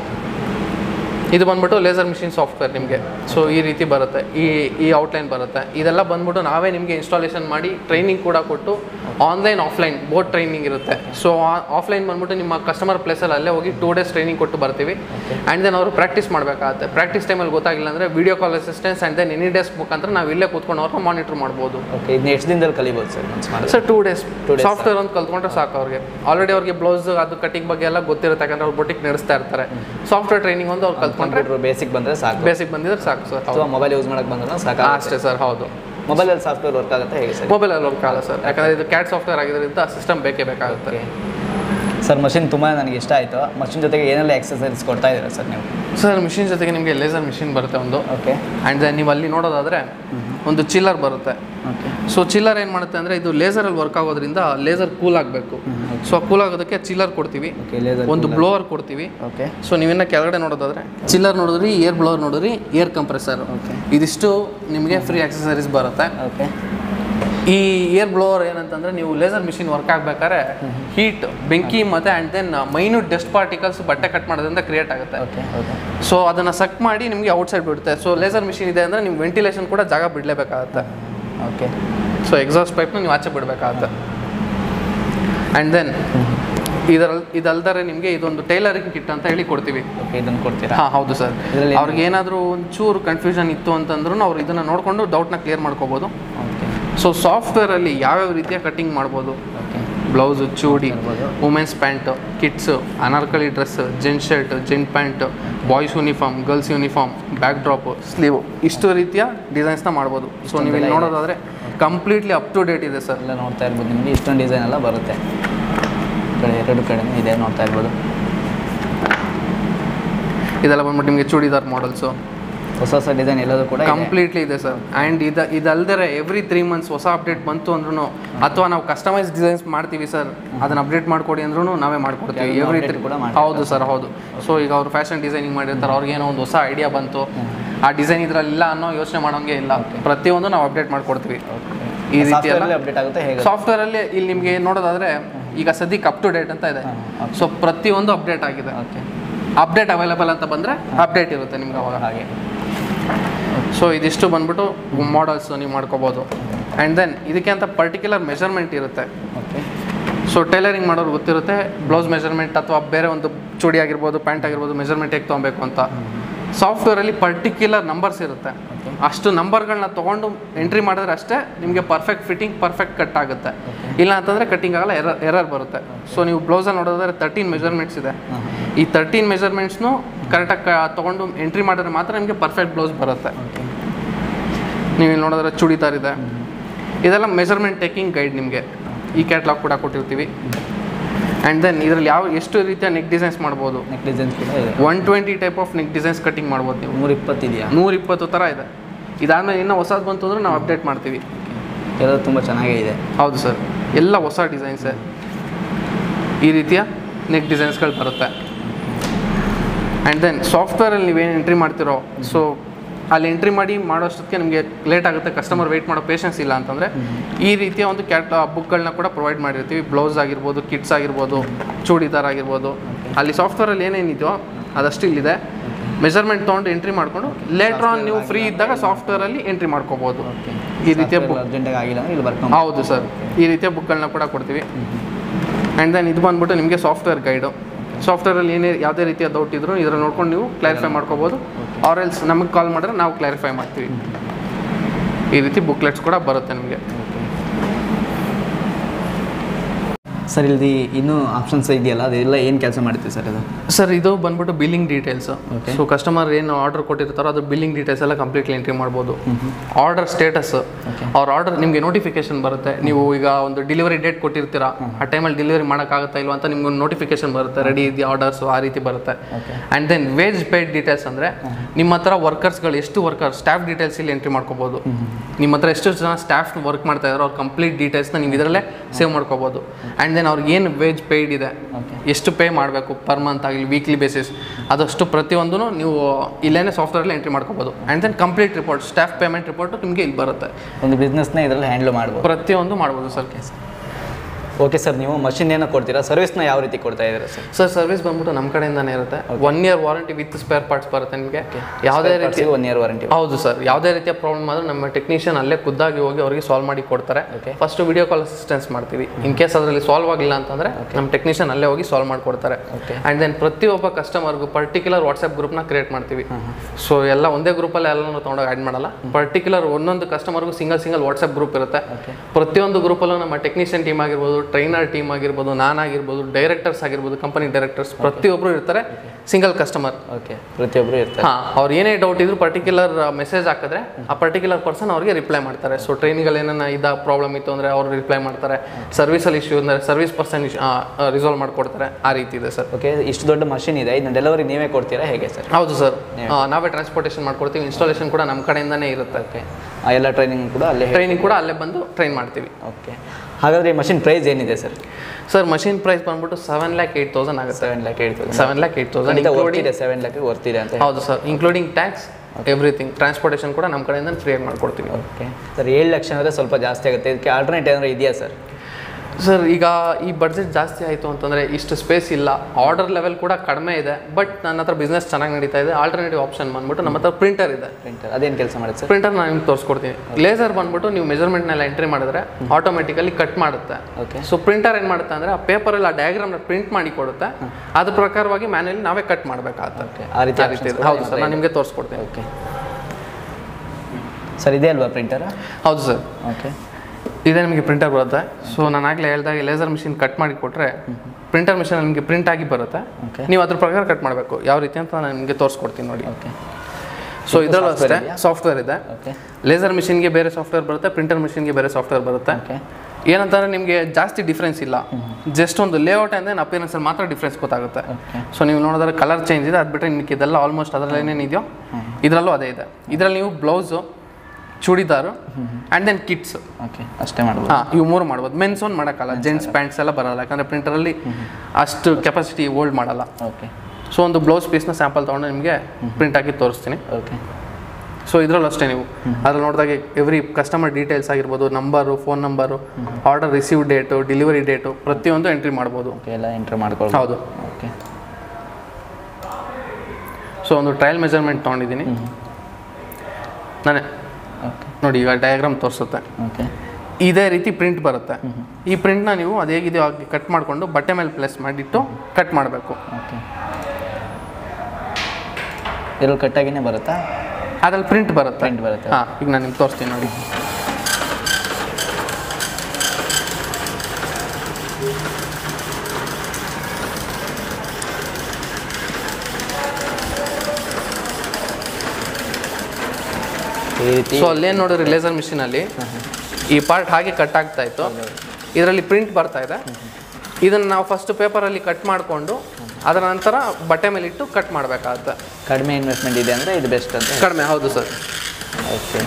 ಇದು ಬಂದ್ಬಿಟ್ಟು ಲೇಸರ್ ಮಿಷಿನ್ ಸಾಫ್ಟ್ವೇರ್ ನಿಮಗೆ ಸೊ ಈ ರೀತಿ ಬರುತ್ತೆ ಈ ಈ ಔಟ್ಲೈನ್ ಬರುತ್ತೆ ಇದೆಲ್ಲ ಬಂದ್ಬಿಟ್ಟು ನಾವೇ ನಿಮಗೆ ಇನ್ಸ್ಟಾಲೇಷನ್ ಮಾಡಿ ಟ್ರೈನಿಂಗ್ ಕೂಡ ಕೊಟ್ಟು ಆನ್ಲೈನ್ ಆಫ್ಲೈನ್ ಬೋತ್ ಟ್ರೈನಿಂಗ್ ಇರುತ್ತೆ ಸೊ ಆಫ್ಲೈನ್ ಬಂದ್ಬಿಟ್ಟು ನಿಮ್ಮ ಕಸ್ಟಮರ್ ಪ್ಲೇಸಲ್ಲಿ ಅಲ್ಲೇ ಹೋಗಿ ಟೂ ಡೇಸ್ ಟ್ರೈನಿಂಗ್ ಕೊಟ್ಟು ಬರ್ತೀವಿ ಆ್ಯಂಡ್ ದೆನ್ ಅವರು ಪ್ರಾಕ್ಟೀಸ್ ಮಾಡಬೇಕಾಗುತ್ತೆ ಪ್ರಾಕ್ಟೀಸ್ ಟೈಮಲ್ಲಿ ಗೊತ್ತಾಗಿಲ್ಲ ಅಂದರೆ video call assistance and then AnyDesk ಮುಖಾಂತರ ನಾವು ಇಲ್ಲೇ ಕೂತ್ಕೊಂಡು ಅವ್ರನ್ನ ಮಾನಿಟರ್ ಮಾಡ್ಬೋದು ಓಕೆ ಇದನ್ನ ಎಷ್ಟು ದಿನದಲ್ಲಿ ಕಲಿಬೋದು ಸರ್ ಮನ್ಸು ಮಾಡಿದ್ರೆ sir two days Two days, software ಒಂದು ಕಲ್ತ್ಕೊಂಡ್ರೆ ಸಾಕು ಅವ್ರಿಗೆ ಆಲ್ರೆಡಿ ಅವ್ರಿಗೆ ಬ್ಲೌಸ್ ಅದು ಕಟಿಂಗ್ ಬಗ್ಗೆ ಎಲ್ಲ ಗೊತ್ತಿರುತ್ತೆ ಯಾಕಂದ್ರೆ ಅವ್ರು ಬೊಟಿಕ್ ನಡೆಸ್ತಾ ಇರ್ತಾರೆ ಸಾಫ್ಟ್ವೇರ್ ಟ್ರೈನಿಂಗ್ ಒಂದು ಅವ್ರು ಕಲ್ತ್ಕೊಂಡ್ರೆ ಕಂಪ್ಯೂಟರ್ ಬೇಸಿಕ್ ಬಂದರೆ ಸಾಕು ಬೇಸಿಕ್ ಬಂದಿದ್ರೆ ಸಾಕು ಸರ್ ಅಥವಾ ಮೊಬೈಲ್ ಯೂಸ್ ಮಾಡಕ್ಕೆ ಬಂದ್ರೆ ಸಾಕು ಅಷ್ಟೇ ಸರ್ ಹೌದು ಮೊಬೈಲಲ್ಲಿ ಸಾಫ್ಟ್ವೇರ್ ವರ್ಕ್ ಆಗುತ್ತೆ ಹೇಗೆ ಸರ್ ಮೊಬೈಲಲ್ಲಿ ವರ್ಕ್ ಆಗಲ್ಲ ಸರ್ ಯಾಕಂದ್ರೆ ಇದು ಕ್ಯಾಟ್ ಸಾಫ್ಟ್ವೇರ್ ಆಗಿರೋದ್ರಿಂದ ಸಿಸ್ಟಮ್ ಬೇಕೇ ಬೇಕಾಗುತ್ತೆ ಓಕೆ ಸರ್ ಮಷಿನ್ ತುಂಬ ನನಗೆ ಇಷ್ಟ ಆಯಿತು ಮಷಿನ್ ಜೊತೆಗೆ ಏನೆಲ್ಲ ಎಕ್ಸಸೈಸ್ ಕೊಡ್ತಾ ಇದ್ದೀರಾ ಸರ್ ನೀವು ಸರ್ ಮಿಷಿನ್ ಜೊತೆಗೆ ನಿಮಗೆ ಲೇಸರ್ ಮಿಷಿನ್ ಬರುತ್ತೆ ಒಂದು ಓಕೆ ಆ್ಯಂಡ್ ದೆನ್ ನೀವು ಅಲ್ಲಿ ನೋಡೋದಾದ್ರೆ ಒಂದು ಚಿಲ್ಲರ್ ಬರುತ್ತೆ ಓಕೆ ಸೊ ಚಿಲ್ಲರ್ ಏನು ಮಾಡುತ್ತೆ ಅಂದರೆ ಇದು ಲೇಸರಲ್ಲಿ ವರ್ಕ್ ಆಗೋದ್ರಿಂದ ಲೇಸರ್ ಕೂಲ್ ಆಗಬೇಕು ಸೊ ಕೂಲ್ ಆಗೋದಕ್ಕೆ ಚಿಲ್ಲರ್ ಕೊಡ್ತೀವಿ ಓಕೆ ಲೇಸರ್ ಒಂದು ಬ್ಲೋವರ್ ಕೊಡ್ತೀವಿ ಓಕೆ ಸೊ ನೀವಿನ್ನ ಕೆಳಗಡೆ ನೋಡೋದಾದ್ರೆ ಚಿಲ್ಲರ್ ನೋಡಿದ್ರಿ ಏರ್ ಬ್ಲೋವರ್ ನೋಡಿದ್ರಿ ಏರ್ ಕಂಪ್ರೆಸರ್ Okay. ಇದಿಷ್ಟು ನಿಮಗೆ ಫ್ರೀ ಆಕ್ಸಸರೀಸ್ ಬರುತ್ತೆ ಓಕೆ ಈ ಏರ್ ಬ್ಲೋವರ್ ಏನಂತಂದ್ರೆ ನೀವು ಲೇಸರ್ ಮಿಷಿನ್ ವರ್ಕ್ ಆಗ್ಬೇಕಾದ್ರೆ ಹೀಟ್ ಬೆಂಕಿ ಮತ್ತೆ and then minute dust particles ಬಟ್ಟೆ ಕಟ್ ಮಾಡೋದ್ರಿಂದ ಕ್ರಿಯೇಟ್ ಆಗುತ್ತೆ ಓಕೆ ಓಕೆ ಸೊ ಅದನ್ನು ಸಕ್ ಮಾಡಿ ನಿಮಗೆ ಔಟ್ಸೈಡ್ ಬಿಡುತ್ತೆ ಸೊ ಲೇಸರ್ ಮಿಷಿನ್ ಇದೆ ಅಂದರೆ ನಿಮ್ಗೆ ವೆಂಟಿಲೇಷನ್ ಕೂಡ ಜಾಗ ಬಿಡಲೇಬೇಕಾಗುತ್ತೆ ಓಕೆ ಸೊ ಎಕ್ಸಾಸ್ಟ್ ಪೈಪ್ನ ನೀವು ಆಚೆ ಬಿಡಬೇಕಾಗುತ್ತೆ ಆ್ಯಂಡ್ ದೆನ್ ಇದರಲ್ಲಿ ಇದಲ್ದರೆ ನಿಮಗೆ ಇದೊಂದು ಟೈಲರಿಂಗ್ ಕಿಟ್ ಅಂತ ಹೇಳಿ ಕೊಡ್ತೀವಿ ಓಕೆ ಇದನ್ನು ಕೊಡ್ತೀರಾ ಹಾಂ ಹೌದು ಸರ್ ಇದ್ರಲ್ಲಿ ಅವ್ರಿಗೆ ಏನಾದರೂ ಒಂಚೂರು ಕನ್ಫ್ಯೂಷನ್ ಇತ್ತು ಅಂತಂದ್ರೂ ಅವ್ರು ಇದನ್ನು ನೋಡಿಕೊಂಡು ಡೌಟ್ನ ಕ್ಲಿಯರ್ ಮಾಡ್ಕೋಬೋದು ಓಕೆ ಸೊ ಸಾಫ್ಟ್ವೇರಲ್ಲಿ ಯಾವ್ಯಾವ ರೀತಿಯ ಕಟ್ಟಿಂಗ್ ಮಾಡ್ಬೋದು ಓಕೆ ಬ್ಲೌಸು ಚೂಡಿ ಮಾಡ್ಬೋದು. Women's pant kids anarkali dress gent shirt gent pant boys uniform girls uniform back drop sleeve ಇಷ್ಟು ರೀತಿಯ ಡಿಸೈನ್ಸ್ನ ಮಾಡ್ಬೋದು ಸೊ ನೀವು ಇಲ್ಲಿ ಇಷ್ಟೊಂದೆಲ್ಲ ಇದೆ. ನೋಡೋದಾದರೆ ಕಂಪ್ಲೀಟ್ಲಿ ಅಪ್ ಟು ಡೇಟ್ ಇದೆ ಸರ್ ಎಲ್ಲ ನೋಡ್ತಾ ಇರ್ಬೋದು ನಿಮಗೆ ಇಷ್ಟೊಂದು ಡಿಸೈನ್ ಎಲ್ಲ ಬರುತ್ತೆ ಈ ಕಡೆ ಎರಡು ಕಡೆನೂ ಇದೆ ನೋಡ್ತಾ ಇರ್ಬೋದು ಇದೆಲ್ಲ ಬಂದ್ಬಿಟ್ಟು ನಿಮಗೆ ಚೂಡಿದಾರ್ ಮಾಡಲ್ಸು ಹೊಸ ಹೊಸ ಡಿಸೈನ್ ಎಲ್ಲದೂ ಕೂಡ ಇದೆ. ಕಂಪ್ಲೀಟ್ಲಿ ಇದೆ ಸರ್ ಆ್ಯಂಡ್ ಇದು ಇದಲ್ದರೆ ಎವ್ರಿ ತ್ರೀ ಮಂತ್ಸ್ ಹೊಸ ಅಪ್ಡೇಟ್ ಬಂತು ಅಂದ್ರೂ ಅಥವಾ ನಾವು ಕಸ್ಟಮೈಸ್ ಡಿಸೈನ್ಸ್ ಮಾಡ್ತೀವಿ ಸರ್ ಅದನ್ನ ಅಪ್ಡೇಟ್ ಮಾಡ್ಕೊಡಿ ಅಂದ್ರೂ ನಾವೇ ಮಾಡ್ಕೊಡ್ತೀವಿ ಅದನ್ನ ಎವ್ರಿ update ಕೂಡ ಮಾಡ್ತೀರಾ? ಹೌದು ಸರ್ ಹೌದು ಸೊ ಈಗ ಅವ್ರು ಫ್ಯಾಷನ್ ಡಿಸೈನಿಂಗ್ ಮಾಡಿರ್ತಾರೆ ಅವ್ರಿಗೆ ಏನೋ ಒಂದು ಹೊಸ ಐಡಿಯಾ ಬಂತು ಆ ಡಿಸೈನ್ ಇದ್ರಲ್ಲಿಲ್ಲ ಅನ್ನೋ ಯೋಚನೆ ಮಾಡೋಂಗೆ ಇಲ್ಲ ಪ್ರತಿಯೊಂದು ನಾವು ಅಪ್ಡೇಟ್ ಮಾಡ್ಕೊಡ್ತೀವಿ ಈ ರೀತಿ Software ಎಲ್ಲ ಅಲ್ಲಿ ಅಪ್ಡೇಟ್ ಆಗುತ್ತೆ ಹೇಗೆ ಸಾಫ್ಟ್ವೇರಲ್ಲಿ ಇಲ್ಲಿ ನಿಮಗೆ ನೋಡೋದಾದ್ರೆ ಈಗ ಸದ್ಯಕ್ಕೆ ಅಪ್ ಟು ಡೇಟ್ ಅಂತ ಇದೆ ಸೊ ಪ್ರತಿಯೊಂದು ಅಪ್ಡೇಟ್ ಆಗಿದೆ ಓಕೆ ಅಪ್ಡೇಟ್ ಅವೈಲೇಬಲ್ ಅಂತ ಬಂದರೆ ಅಪ್ಡೇಟ್ ಇರುತ್ತೆ ನಿಮ್ಗೆ ಅವಾಗ ಹಾಗೆ ಸೊ ಇದಿಷ್ಟು ಬಂದ್ಬಿಟ್ಟು ಮಾಡಲ್ಸ್ ನೀವು ಮಾಡ್ಕೋಬೋದು ಆ್ಯಂಡ್ ದೆನ್ ಇದಕ್ಕೆ ಅಂತ ಪರ್ಟಿಕ್ಯುಲರ್ ಮೆಷರ್ಮೆಂಟ್ ಇರುತ್ತೆ ಓಕೆ ಸೊ ಟೈಲರಿಂಗ್ ಮಾಡೋರು ಗೊತ್ತಿರುತ್ತೆ ಬ್ಲೌಸ್ ಮೆಷರ್ಮೆಂಟ್ ಅಥವಾ ಬೇರೆ ಒಂದು ಚೂಡಿ ಆಗಿರ್ಬೋದು ಪ್ಯಾಂಟ್ ಆಗಿರ್ಬೋದು ಮೆಷರ್ಮೆಂಟ್ ಹೇಗೆ ತೊಗೊಬೇಕು ಅಂತ ಸಾಫ್ಟ್ವೇರಲ್ಲಿ ಪರ್ಟಿಕ್ಯುಲರ್ ನಂಬರ್ಸ್ ಇರುತ್ತೆ ಅಷ್ಟು ನಂಬರ್ಗಳನ್ನ ತೊಗೊಂಡು ಎಂಟ್ರಿ ಮಾಡಿದ್ರೆ ಅಷ್ಟೇ ನಿಮಗೆ ಪರ್ಫೆಕ್ಟ್ ಫಿಟ್ಟಿಂಗ್ ಪರ್ಫೆಕ್ಟ್ ಕಟ್ ಆಗುತ್ತೆ ಇಲ್ಲ ಅಂತಂದರೆ ಕಟ್ಟಿಂಗ್ ಆಗಲ್ಲ ಎರರ್ ಎರರ್ ಬರುತ್ತೆ ಸೊ ನೀವು ಬ್ಲೌಸಲ್ಲಿ ನೋಡೋದಾದ್ರೆ ತರ್ಟೀನ್ ಮೆಷರ್ಮೆಂಟ್ಸ್ ಇದೆ ಈ ತರ್ಟೀನ್ ಮೆಷರ್ಮೆಂಟ್ಸ್ನು ಕರೆಕ್ಟಾಗಿ ತೊಗೊಂಡು ಎಂಟ್ರಿ ಮಾಡಿದ್ರೆ ಮಾತ್ರ ನಿಮಗೆ ಪರ್ಫೆಕ್ಟ್ ಬ್ಲೌಸ್ ಬರುತ್ತೆ ನೀವು ಇಲ್ಲಿ ನೋಡಿದ್ರೆ ಚೂಡಿದಾರ್ ಇದೆ ಇದೆಲ್ಲ ಮೆಷರ್ಮೆಂಟ್ ಟೇಕಿಂಗ್ ಗೈಡ್ ನಿಮಗೆ ಈ ಕ್ಯಾಟ್ಲಾಗ್ ಕೂಡ ಕೊಟ್ಟಿರ್ತೀವಿ ಆ್ಯಂಡ್ ದೆನ್ ಇದರಲ್ಲಿ ಯಾವ ಎಷ್ಟು ರೀತಿಯ ನೆಕ್ ಡಿಸೈನ್ಸ್ ಮಾಡ್ಬೋದು ನೆಕ್ ಡಿಸೈನ್ಸ್ ಕೂಡ ಇದೆ one twenty type of neck designs cutting ಮಾಡ್ಬೋದು ನೀವು ನೂರ ಇಪ್ಪತ್ತಿದೆಯಾ ನೂರ ಇಪ್ಪತ್ತು ಥರ ಇದೆ ಇದಾದಮೇಲೆ ಇನ್ನೂ ಹೊಸದು ಬಂತು ಅಂದರೆ ನಾವು ಅಪ್ಡೇಟ್ ಮಾಡ್ತೀವಿ ಎಲ್ಲ ತುಂಬ ಚೆನ್ನಾಗೇ ಇದೆ ಹೌದು ಸರ್ ಎಲ್ಲ ಹೊಸ ಡಿಸೈನ್ಸೇ ಈ ರೀತಿಯ ನೆಕ್ ಡಿಸೈನ್ಸ್ಗಳು ಬರುತ್ತೆ ಆ್ಯಂಡ್ ದೆನ್ ಸಾಫ್ಟ್ವೇರಲ್ಲಿ ನೀವೇನು ಎಂಟ್ರಿ ಮಾಡ್ತಿರೋ ಸೊ ಅಲ್ಲಿ ಎಂಟ್ರಿ ಮಾಡಿ ಮಾಡೋಷ್ಟಕ್ಕೆ ನಿಮಗೆ ಲೇಟ್ ಆಗುತ್ತೆ ಕಸ್ಟಮರ್ ವೆಯ್ಟ್ ಮಾಡೋ ಪೇಷನ್ಸ್ ಇಲ್ಲ ಅಂತಂದರೆ ಈ ರೀತಿಯ ಒಂದು ಕ್ಯಾಟ್ ಬುಕ್ಗಳನ್ನ ಕೂಡ ಪ್ರೊವೈಡ್ ಮಾಡಿರ್ತೀವಿ ಬ್ಲೌಸ್ ಆಗಿರ್ಬೋದು ಕಿಟ್ಸ್ ಆಗಿರ್ಬೋದು ಚೂಡಿದಾರ್ ಆಗಿರ್ಬೋದು ಅಲ್ಲಿ ಸಾಫ್ಟ್ವೇರಲ್ಲಿ ಏನೇನಿದೆಯೋ ಅದಷ್ಟು ಇಲ್ಲಿದೆ ಮೆಜರ್ಮೆಂಟ್ ತೊಗೊಂಡು ಎಂಟ್ರಿ ಮಾಡಿಕೊಂಡು ಲೇಟ್ರ್ ಆನ್ ನೀವು ಫ್ರೀ ಇದ್ದಾಗ ಸಾಫ್ಟ್ವೇರಲ್ಲಿ ಎಂಟ್ರಿ ಮಾಡ್ಕೋಬೋದು ಈ ರೀತಿಯ ಬುಕ್ ಅರ್ಜೆಂಟಾಗಿ ಆಗಿಲ್ಲ ಅಂದ್ರೆ ಇಲ್ಲಿ ಬರ್ಕೊಂಡು ಹೌದು ಸರ್ ಈ ರೀತಿಯ ಬುಕ್ಗಳನ್ನ ಕೂಡ ಕೊಡ್ತೀವಿ ಆ್ಯಂಡ್ ದೆನ್ ಇದು ಬಂದ್ಬಿಟ್ಟು ನಿಮಗೆ ಸಾಫ್ಟ್ವೇರ್ ಗೈಡು ಸಾಫ್ಟ್ವೇರಲ್ಲಿ ಏನೇ ಯಾವುದೇ ರೀತಿಯ ಡೌಟ್ ಇದ್ರೂ ಇದ್ರಲ್ಲಿ ನೋಡ್ಕೊಂಡು ನೀವು ಕ್ಲಾರಿಫೈ ಮಾಡ್ಕೋಬೋದು ಆರ್ ಎಲ್ಸ್ ನಮಗೆ ಕಾಲ್ ಮಾಡಿದ್ರೆ ನಾವು ಕ್ಲಾರಿಫೈ ಮಾಡ್ತೀವಿ ಈ ರೀತಿ ಬುಕ್ಲೆಟ್ಸ್ ಕೂಡ ಬರುತ್ತೆ ನಿಮಗೆ ಸರ್ ಇಲ್ಲಿ ಇನ್ನೂ ಆಪ್ಷನ್ಸ್ ಇದೆಯಲ್ಲ ಅದೆಲ್ಲ ಏನು ಕೆಲಸ ಮಾಡುತ್ತೆ ಸರ್ ಅದು ಸರ್ ಇದು ಬಂದ್ಬಿಟ್ಟು billing details Okay. So customer ಏನು ಆರ್ಡರ್ ಕೊಟ್ಟಿರ್ತಾರೋ ಅದು ಬಿಲ್ಲಿಂಗ್ ಡೀಟೇಲ್ಸ್ ಎಲ್ಲ ಕಂಪ್ಲೀಟ್ಲಿ ಎಂಟ್ರಿ ಮಾಡ್ಬೋದು ಆರ್ಡರ್ ಸ್ಟೇಟಸ್ ಅವ್ರ ಆರ್ಡರ್ ನಿಮಗೆ ನೋಟಿಫಿಕೇಶನ್ ಬರುತ್ತೆ ನೀವು ಈಗ ಒಂದು ಡೆಲಿವರಿ ಡೇಟ್ ಕೊಟ್ಟಿರ್ತೀರಾ ಆ ಟೈಮಲ್ಲಿ ಡೆಲಿವರಿ ಮಾಡೋಕ್ಕಾಗುತ್ತಾ ಇಲ್ವಾ ಅಂತ ನಿಮ್ಗೆ ಒಂದು ನೋಟಿಫಿಕೇಶನ್ ಬರುತ್ತೆ ರೆಡಿ ಇದೆಯಾ ಆರ್ಡರ್ಸ್ ಆ ರೀತಿ ಬರುತ್ತೆ and then wage paid details ಅಂದರೆ ನಿಮ್ಮ ಹತ್ರ ವರ್ಕರ್ಸ್ಗಳು ಎಷ್ಟು ವರ್ಕರ್ ಸ್ಟಾಫ್ ಡೀಟೇಲ್ಸ್ ಇಲ್ಲಿ ಎಂಟ್ರಿ ಮಾಡ್ಕೋಬೋದು ನಿಮ್ಮ ಹತ್ರ ಎಷ್ಟು ಜನ ಸ್ಟಾಫ್ ವರ್ಕ್ ಮಾಡ್ತಾ ಇದ್ದಾರೋ ಅವ್ರ ಕಂಪ್ಲೀಟ್ ಡೀಟೇಲ್ಸ್ನ ನೀವು ಇದರಲ್ಲೇ ಸೇವ್ ಮಾಡ್ಕೋಬೋದು ಆ್ಯಂಡ್ ದೆನ್ ಅವ್ರಿಗೆ ಏನು ವೇಜ್ ಪೇಯ್ಡ್ ಇದೆ ಎಷ್ಟು ಪೇ ಮಾಡಬೇಕು ಪರ್ ಮಂತ್ ಆಗಲಿ ವೀಕ್ಲಿ ಬೇಸಿಸ್ ಅದಷ್ಟು ಪ್ರತಿಯೊಂದೂ ನೀವು ಇಲ್ಲೇನೆ ಸಾಫ್ಟ್ವೇರಲ್ಲಿ ಎಂಟ್ರಿ ಮಾಡ್ಕೋಬೋದು and then complete report staff payment report ನಿಮಗೆ ಇಲ್ಲಿ ಬರುತ್ತೆ ಒಂದು ಬಿಸ್ನೆಸ್ನ ಇದರಲ್ಲಿ ಹ್ಯಾಂಡ್ಲ್ ಮಾಡ್ಬೋದು ಪ್ರತಿಯೊಂದು ಮಾಡ್ಬೋದು ಸರ್ ಓಕೆ ಸರ್ ನೀವು ಮಷಿನ್ ಏನೋ ಕೊಡ್ತೀರಾ ಸರ್ವಿಸ್ನ ಯಾವ ರೀತಿ ಕೊಡ್ತಾ ಇದ್ದೀರಾ ಸರ್ ಸರ್ ಸರ್ವಿಸ್ ಬಂದ್ಬಿಟ್ಟು ನಮ್ಮ ಕಡೆಯಿಂದನೇ ಇರುತ್ತೆ one year warranty with spare parts ಬರುತ್ತೆ ನಿಮಗೆ ಯಾವುದೇ ರೀತಿ ಒನ್ ಇಯರ್ ವಾರಂಟಿ ಹೌದು ಸರ್ ಯಾವುದೇ ರೀತಿಯ ಪ್ರಾಬ್ಲಮ್ ಆದರೂ ನಮ್ಮ ಟೆಕ್ನಿಷಿಯನ್ ಅಲ್ಲೇ ಖುದ್ದಾಗಿ ಹೋಗಿ ಅವರಿಗೆ ಸಾಲ್ವ್ ಮಾಡಿ ಕೊಡ್ತಾರೆ Okay. First video call assistance ಮಾಡ್ತೀವಿ ಇನ್ ಕೇಸ್ ಅದರಲ್ಲಿ ಸಾಲ್ವ್ ಆಗಿಲ್ಲ ಅಂತಂದ್ರೆ ನಮ್ಮ ಟೆಕ್ನಿಷಿಯನ್ ಅಲ್ಲೇ ಹೋಗಿ ಸಾಲ್ವ್ ಮಾಡಿಕೊಡ್ತಾರೆ Okay. ಆ್ಯಂಡ್ ದೆನ್ ಪ್ರತಿಯೊಬ್ಬ ಕಸ್ಟಮರ್ಗೂ ಪರ್ಟಿಕ್ಯುಲರ್ ವಾಟ್ಸ್ಆ್ಯಪ್ ಗ್ರೂಪ್ನ ಕ್ರಿಯೇಟ್ ಮಾಡ್ತೀವಿ ಸೊ ಎಲ್ಲ ಒಂದೇ ಗ್ರೂಪಲ್ಲಿ ಎಲ್ಲನೂ ತೊಗೊಂಡೋಗಿ ಆ್ಯಡ್ ಮಾಡಲ್ಲ ಪರ್ಟಿಕ್ಯುಲರ್ ಒಂದೊಂದು ಕಸ್ಟಮರ್ಗೂ ಸಿಂಗಲ್ ಸಿಂಗಲ್ ವಾಟ್ಸ್ಆ್ಯಪ್ ಗ್ರೂಪ್ ಇರುತ್ತೆ ಪ್ರತಿಯೊಂದು ಗ್ರೂಪಲ್ಲೂ ನಮ್ಮ ಟೆಕ್ನಿಷಿಯನ್ ಟೀಮ್ ಆಗಿರ್ಬೋದು ಟ್ರೈನರ್ ಟೀಮ್ ಆಗಿರ್ಬೋದು ನಾನಾಗಿರ್ಬೋದು ಡೈರೆಕ್ಟರ್ಸ್ ಆಗಿರ್ಬೋದು ಕಂಪನಿ ಡೈರೆಕ್ಟರ್ಸ್ ಪ್ರತಿಯೊಬ್ಬರು ಇರ್ತಾರೆ ಸಿಂಗಲ್ ಕಸ್ಟಮರ್ ಓಕೆ ಪ್ರತಿಯೊಬ್ಬರು ಇರ್ತಾರೆ ಹಾಂ ಅವ್ರು ಏನೇ ಡೌಟ್ ಇದ್ರು ಪರ್ಟಿಕ್ಯುಲರ್ ಮೆಸೇಜ್ ಹಾಕಿದ್ರೆ ಆ ಪರ್ಟಿಕ್ಯುಲರ್ ಪರ್ಸನ್ ಅವ್ರಿಗೆ ರಿಪ್ಲೈ ಮಾಡ್ತಾರೆ ಸೊ ಟ್ರೈನ್ಗಳು ಏನನ್ನ ಇದ ಪ್ರಾಬ್ಲಮ್ ಇತ್ತು ಅಂದರೆ ಅವ್ರು ರಿಪ್ಲೈ ಮಾಡ್ತಾರೆ ಸರ್ವಿಸಲ್ಲಿ ಇಶ್ಯೂ ಅಂದರೆ ಸರ್ವಿಸ್ ಪರ್ಸನ್ ರಿಸಾಲ್ವ್ ಮಾಡಿಕೊಡ್ತಾರೆ ಆ ರೀತಿ ಇದೆ ಸರ್ ಓಕೆ ಇಷ್ಟು ದೊಡ್ಡ ಮಷಿನ್ ಇದೆ ಇದನ್ನ ಡೆಲಿವರಿ ನೀವೇ ಕೊಡ್ತೀರಾ ಹೇಗೆ ಸರ್ ಹೌದು ಸರ್ ನಾವೇ ಟ್ರಾನ್ಸ್ಪೋರ್ಟೇಷನ್ ಮಾಡ್ಕೊಡ್ತೀವಿ ಇನ್ಸ್ಟಾಲೇಷನ್ ಕೂಡ ನಮ್ಮ ಕಡೆಯಿಂದನೇ ಇರುತ್ತೆ ಓಕೆ ಆ ಎಲ್ಲ ಟ್ರೈನಿಂಗ್ ಕೂಡ ಅಲ್ಲೇ ಟ್ರೈನಿಂಗ್ ಕೂಡ ಅಲ್ಲೇ ಬಂದು ಟ್ರೈನ್ ಮಾಡ್ತೀವಿ ಓಕೆ ಹಾಗಾದರೆ ಈ ಮಷಿನ್ ಪ್ರೈಸ್ ಏನಿದೆ ಸರ್ ಸರ್ ಮಷಿನ್ ಪ್ರೈಸ್ ಬಂದ್ಬಿಟ್ಟು ಸೆವೆನ್ ಲ್ಯಾಕ್ ಏಯ್ಟ್ ತೌಸಂಡ್ ಆಗುತ್ತೆ ಸೆವೆನ್ ಲ್ಯಾಕ್ ಹೇಳ್ತೀವಿ ಸೆವೆನ್ ಲ್ಯಾಕ್ ಏಯ್ಟ್ ತೌಸಂಡ್ ಖಂಡಿತ ಇನ್ಕ್ಲೂಡಿಂಗ್ ವರ್ತಿದೆ ಸೆವೆನ್ ಲ್ಯಾಕ್ ವರ್ತಿದೆ ಅಂತ ಹೌದು sir including tax everything transportation ಕೂಡ ನಮ್ಮ ಕಡೆಯಿಂದ ಫ್ರೀಯಾಗಿ ಮಾಡ್ಕೊಡ್ತೀವಿ ಓಕೆ ಸರ್ ಏಳು ಲಕ್ಷ ಅಂದರೆ ಸ್ವಲ್ಪ ಜಾಸ್ತಿ ಆಗುತ್ತೆ ಇದಕ್ಕೆ ಆಲ್ಟರ್ನೇಟ್ ಏನಾದ್ರು ಇದೆಯಾ ಸರ್ ಸರ್ ಈಗ ಈ ಬಡ್ಜೆಟ್ ಜಾಸ್ತಿ ಆಯಿತು ಅಂತಂದರೆ ಇಷ್ಟು ಸ್ಪೇಸ್ ಇಲ್ಲ ಆರ್ಡರ್ ಲೆವೆಲ್ ಕೂಡ ಕಡಿಮೆ ಇದೆ ಬಟ್ ನನ್ನ ಹತ್ರ ಬಿಸ್ನೆಸ್ ಚೆನ್ನಾಗಿ ನಡೀತಾ ಇದೆ ಆಲ್ಟರ್ನೇಟಿವ್ ಆಪ್ಷನ್ ಬಂದ್ಬಿಟ್ಟು ನಮ್ಮ ಹತ್ರ ಪ್ರಿಂಟರ್ ಇದೆ ಪ್ರಿಂಟರ್ ಅದೇನು ಕೆಲಸ ಮಾಡುತ್ತೆ ಸರ್ ಪ್ರಿಂಟರ್ ನಾನು ನಿಮ್ಗೆ ತೋರಿಸ್ಕೊಡ್ತೀನಿ ಲೇಸರ್ ಬಂದ್ಬಿಟ್ಟು ನೀವು ಮೆಜರ್ಮೆಂಟ್ನೆಲ್ಲ ಎಂಟ್ರಿ ಮಾಡಿದ್ರೆ ಆಟೋಮೆಟಿಕಲಿ ಕಟ್ ಮಾಡುತ್ತೆ ಓಕೆ ಸೊ ಪ್ರಿಂಟರ್ ಏನು ಮಾಡುತ್ತೆ ಅಂದರೆ ಆ ಪೇಪರಲ್ಲಿ ಆ ಡಯಾಗ್ರಾಮ್ನ ಪ್ರಿಂಟ್ ಮಾಡಿ ಕೊಡುತ್ತೆ ಅದ್ರ ಪ್ರಕಾರವಾಗಿ ಮ್ಯಾನಲ್ಲಿ ನಾವೇ ಕಟ್ ಮಾಡಬೇಕಾಗುತ್ತೆ ಆ ರೀತಿ ಆ ರೀತಿ ಇದೆ. ಹೌದು ಸರ್ ನಾನು ನಿಮಗೆ ತೋರಿಸ್ಕೊಡ್ತೀನಿ ಓಕೆ ಸರ್ ಇದೆ ಅಲ್ವಾ ಪ್ರಿಂಟರ್ ಹೌದು ಸರ್ ಓಕೆ ಇದೇ ನಿಮಗೆ ಪ್ರಿಂಟರ್ ಬರುತ್ತೆ ಸೊ ನಾನು ಆಗಲೇ ಹೇಳ್ದಾಗ ಲೇಸರ್ ಮಿಷಿನ್ ಕಟ್ ಮಾಡಿ ಕೊಟ್ಟರೆ ಪ್ರಿಂಟರ್ ಮಿಷಿನ್ ನಿಮಗೆ ಪ್ರಿಂಟ್ ಆಗಿ ಬರುತ್ತೆ Okay. ನೀವು ಅದ್ರ ಪ್ರಕಾರ ಕಟ್ ಮಾಡಬೇಕು ಯಾವ ರೀತಿ ಅಂತ ನಾನು ನಿಮಗೆ ತೋರಿಸ್ಕೊಡ್ತೀನಿ ನೋಡಿ ಓಕೆ ಸೊ ಇದರಲ್ಲೂ software ಅಷ್ಟೇ ಇದೆಯಾ? ಸಾಫ್ಟ್ವೇರ್ ಇದೆ ಓಕೆ ಲೇಸರ್ ಮಿಷಿನ್ಗೆ ಬೇರೆ ಸಾಫ್ಟ್ವೇರ್ ಬರುತ್ತೆ ಪ್ರಿಂಟರ್ ಮಿಷಿನ್ಗೆ ಬೇರೆ ಸಾಫ್ಟ್ವೇರ್ ಬರುತ್ತೆ ಓಕೆ ಏನಂತಂದ್ರೆ ನಿಮಗೆ ಜಾಸ್ತಿ ಡಿಫ್ರೆನ್ಸ್ ಇಲ್ಲ ಜಸ್ಟ್ ಒಂದು ಲೇಔಟ್ ಆ್ಯಂಡ್ ಅಪಿಯರೆನ್ಸಲ್ಲಿ ಮಾತ್ರ ಡಿಫ್ರೆನ್ಸ್ ಗೊತ್ತಾಗುತ್ತೆ ಓಕೆ ಸೊ ನೀವು ನೋಡಿದ್ರೆ ಕಲರ್ ಚೇಂಜ್ ಇದೆ ಅದು ಬಿಟ್ಟರೆ ನಿಮಗೆ ಇದೆಲ್ಲ ಆಲ್ಮೋಸ್ಟ್ ಅದರಲ್ಲಿ ಏನೇನಿದೆಯೋ ಇದರಲ್ಲೂ ಅದೇ ಇದೆ ಇದರಲ್ಲಿ ನೀವು blouse churidar and then kits okay ಅಷ್ಟೇ ಮಾಡ್ಬೋದು ಹಾಂ ಇವು ಮೂರು ಮಾಡ್ಬೋದು ಮೆನ್ಸ್ ಒಂದು ಮಾಡೋಕ್ಕಲ್ಲ ಜೆಂಟ್ಸ್ ಪ್ಯಾಂಟ್ಸ್ ಎಲ್ಲ ಬರಲ್ಲ ಯಾಕಂದರೆ ಪ್ರಿಂಟರಲ್ಲಿ ಅಷ್ಟು ಕೆಪಾಸಿಟಿ ಹೋಲ್ಡ್ ಮಾಡಲ್ಲ ಓಕೆ ಸೊ ಒಂದು ಬ್ಲೌಸ್ ಪೀಸ್ನ ಸ್ಯಾಂಪಲ್ ತೊಗೊಂಡು ನಿಮಗೆ ಪ್ರಿಂಟ್ ಹಾಕಿ ತೋರಿಸ್ತೀನಿ ಓಕೆ ಸೊ ಇದರಲ್ಲೂ ಅಷ್ಟೇ ನೀವು ಅದ್ರಲ್ಲಿ ನೋಡಿದಾಗ ಎವ್ರಿ ಕಸ್ಟಮರ್ ಡೀಟೇಲ್ಸ್ ಆಗಿರ್ಬೋದು number phone number order receive date delivery date ಪ್ರತಿಯೊಂದು ಎಂಟ್ರಿ ಮಾಡ್ಬೋದು ಓಕೆ ಎಲ್ಲ ಎಂಟ್ರ್ ಮಾಡ್ಕೊಳ್ಬೋದು ಹೌದು ಓಕೆ ಸೊ ಒಂದು ಟ್ರಯಲ್ ಮೆಜರ್ಮೆಂಟ್ ತೊಗೊಂಡಿದ್ದೀನಿ ನಾನೇ ಓಕೆ ನೋಡಿ ಈಗ ಡಯಾಗ್ರಾಮ್ ತೋರಿಸುತ್ತೆ ಓಕೆ ಇದೇ ರೀತಿ ಪ್ರಿಂಟ್ ಬರುತ್ತೆ ಈ ಪ್ರಿಂಟ್ನ ನೀವು ಅದು ಹೇಗಿದೆಯೋ ಹಾಗೆ ಕಟ್ ಮಾಡಿಕೊಂಡು ಬಟ್ಟೆ ಮೇಲೆ ಪ್ಲೇಸ್ ಮಾಡಿಟ್ಟು ಕಟ್ ಮಾಡಬೇಕು ಓಕೆ ಇದ್ರಲ್ಲಿ ಕಟ್ಟಾಗಿನೇ ಬರುತ್ತಾ ಅದ್ರಲ್ಲಿ ಪ್ರಿಂಟ್ ಬರುತ್ತೆ Print ಬರುತ್ತೆ. ಹಾಂ ಈಗ ನಾನು ನಿಮ್ಗೆ ತೋರಿಸ್ತೀನಿ ನೋಡಿ ಈ ರೀತಿ ಸೊ ಅಲ್ಲೇನು ನೋಡಿದ್ರೆ ಲೇಸರ್ ಮಿಷಿನಲ್ಲಿ ಈ ಪಾರ್ಟ್ ಹಾಗೆ ಕಟ್ ಆಗ್ತಾ ಇತ್ತು ಇದರಲ್ಲಿ ಪ್ರಿಂಟ್ ಬರ್ತಾ ಇದೆ ಇದನ್ನು ನಾವು ಫಸ್ಟ್ ಪೇಪರಲ್ಲಿ ಕಟ್ ಮಾಡಿಕೊಂಡು ಅದರ ನಂತರ ಬಟ್ಟೆ ಮೇಲೆ ಇಟ್ಟು ಕಟ್ ಮಾಡಬೇಕಾಗುತ್ತೆ ಕಡಿಮೆ ಇನ್ವೆಸ್ಟ್ಮೆಂಟ್ ಇದೆ ಅಂದರೆ ಇದು ಬೆಸ್ಟ್ ಅಂತ ಕಡಿಮೆ ಹೌದು ಸರ್ ಓಕೆ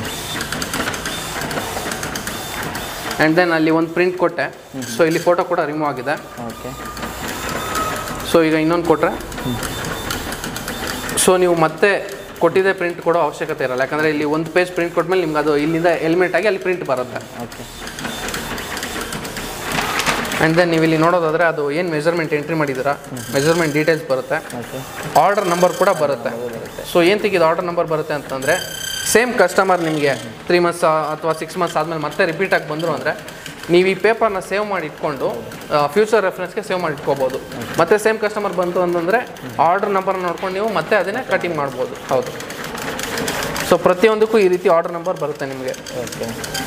ಆ್ಯಂಡ್ ದೆನ್ ಅಲ್ಲಿ ಒಂದು ಪ್ರಿಂಟ್ ಕೊಟ್ಟೆ ಸೊ ಇಲ್ಲಿ ಫೋಟೋ ಕೂಡ ರಿಮೂವ್ ಆಗಿದೆ ಓಕೆ ಸೊ ಈಗ ಇನ್ನೊಂದು ಕೊಟ್ಟರೆ ಸೊ ನೀವು ಮತ್ತೆ ಕೊಟ್ಟಿದ್ದೆ ಪ್ರಿಂಟ್ ಕೊಡೋ ಅವಶ್ಯಕತೆ ಇರಲ್ಲ ಯಾಕಂದರೆ ಇಲ್ಲಿ ಒಂದು ಪೇಜ್ ಪ್ರಿಂಟ್ ಕೊಟ್ಮೇಲೆ ನಿಮ್ಗೆ ಅದು ಇಲ್ಲಿಂದ ಎಲಿಮೆಂಟ್ ಆಗಿ ಅಲ್ಲಿ ಪ್ರಿಂಟ್ ಬರುತ್ತೆ ಓಕೆ ಆ್ಯಂಡ್ ದೆನ್ ನೀವು ಇಲ್ಲಿ ನೋಡೋದಾದರೆ ಅದು ಏನು ಮೆಜರ್ಮೆಂಟ್ ಎಂಟ್ರಿ ಮಾಡಿದ್ದೀರಾ ಮೆಜರ್ಮೆಂಟ್ ಡೀಟೇಲ್ಸ್ ಬರುತ್ತೆ ಓಕೆ ಆರ್ಡರ್ ನಂಬರ್ ಕೂಡ ಬರುತ್ತೆ ಸೊ ಏನು ತೆಗೆದು ಆರ್ಡರ್ ನಂಬರ್ ಬರುತ್ತೆ ಅಂತಂದರೆ ಸೇಮ್ ಕಸ್ಟಮರ್ ನಿಮಗೆ ತ್ರೀ ಮಂತ್ಸ್ ಅಥವಾ ಸಿಕ್ಸ್ ಮಂತ್ಸ್ ಆದಮೇಲೆ ಮತ್ತೆ ರಿಪೀಟ್ ಆಗಿ ಬಂದರು ಅಂದರೆ ನೀವು ಈ ಪೇಪರ್ನ ಸೇವ್ ಮಾಡಿ ಇಟ್ಕೊಂಡು ಫ್ಯೂಚರ್ ರೆಫರೆನ್ಸ್ಗೆ ಸೇವ್ ಮಾಡಿ ಇಟ್ಕೋಬೋದು ಮತ್ತೆ ಸೇಮ್ ಕಸ್ಟಮರ್ ಬಂತು ಅಂತಂದರೆ ಆರ್ಡರ್ ನಂಬರ್ ನೋಡ್ಕೊಂಡು ನೀವು ಮತ್ತೆ ಅದನ್ನೇ ಕಟಿಂಗ್ ಮಾಡ್ಬೋದು ಹೌದು ಸೊ ಪ್ರತಿಯೊಂದಕ್ಕೂ ಈ ರೀತಿ ಆರ್ಡರ್ ನಂಬರ್ ಬರುತ್ತೆ ನಿಮಗೆ ಓಕೆ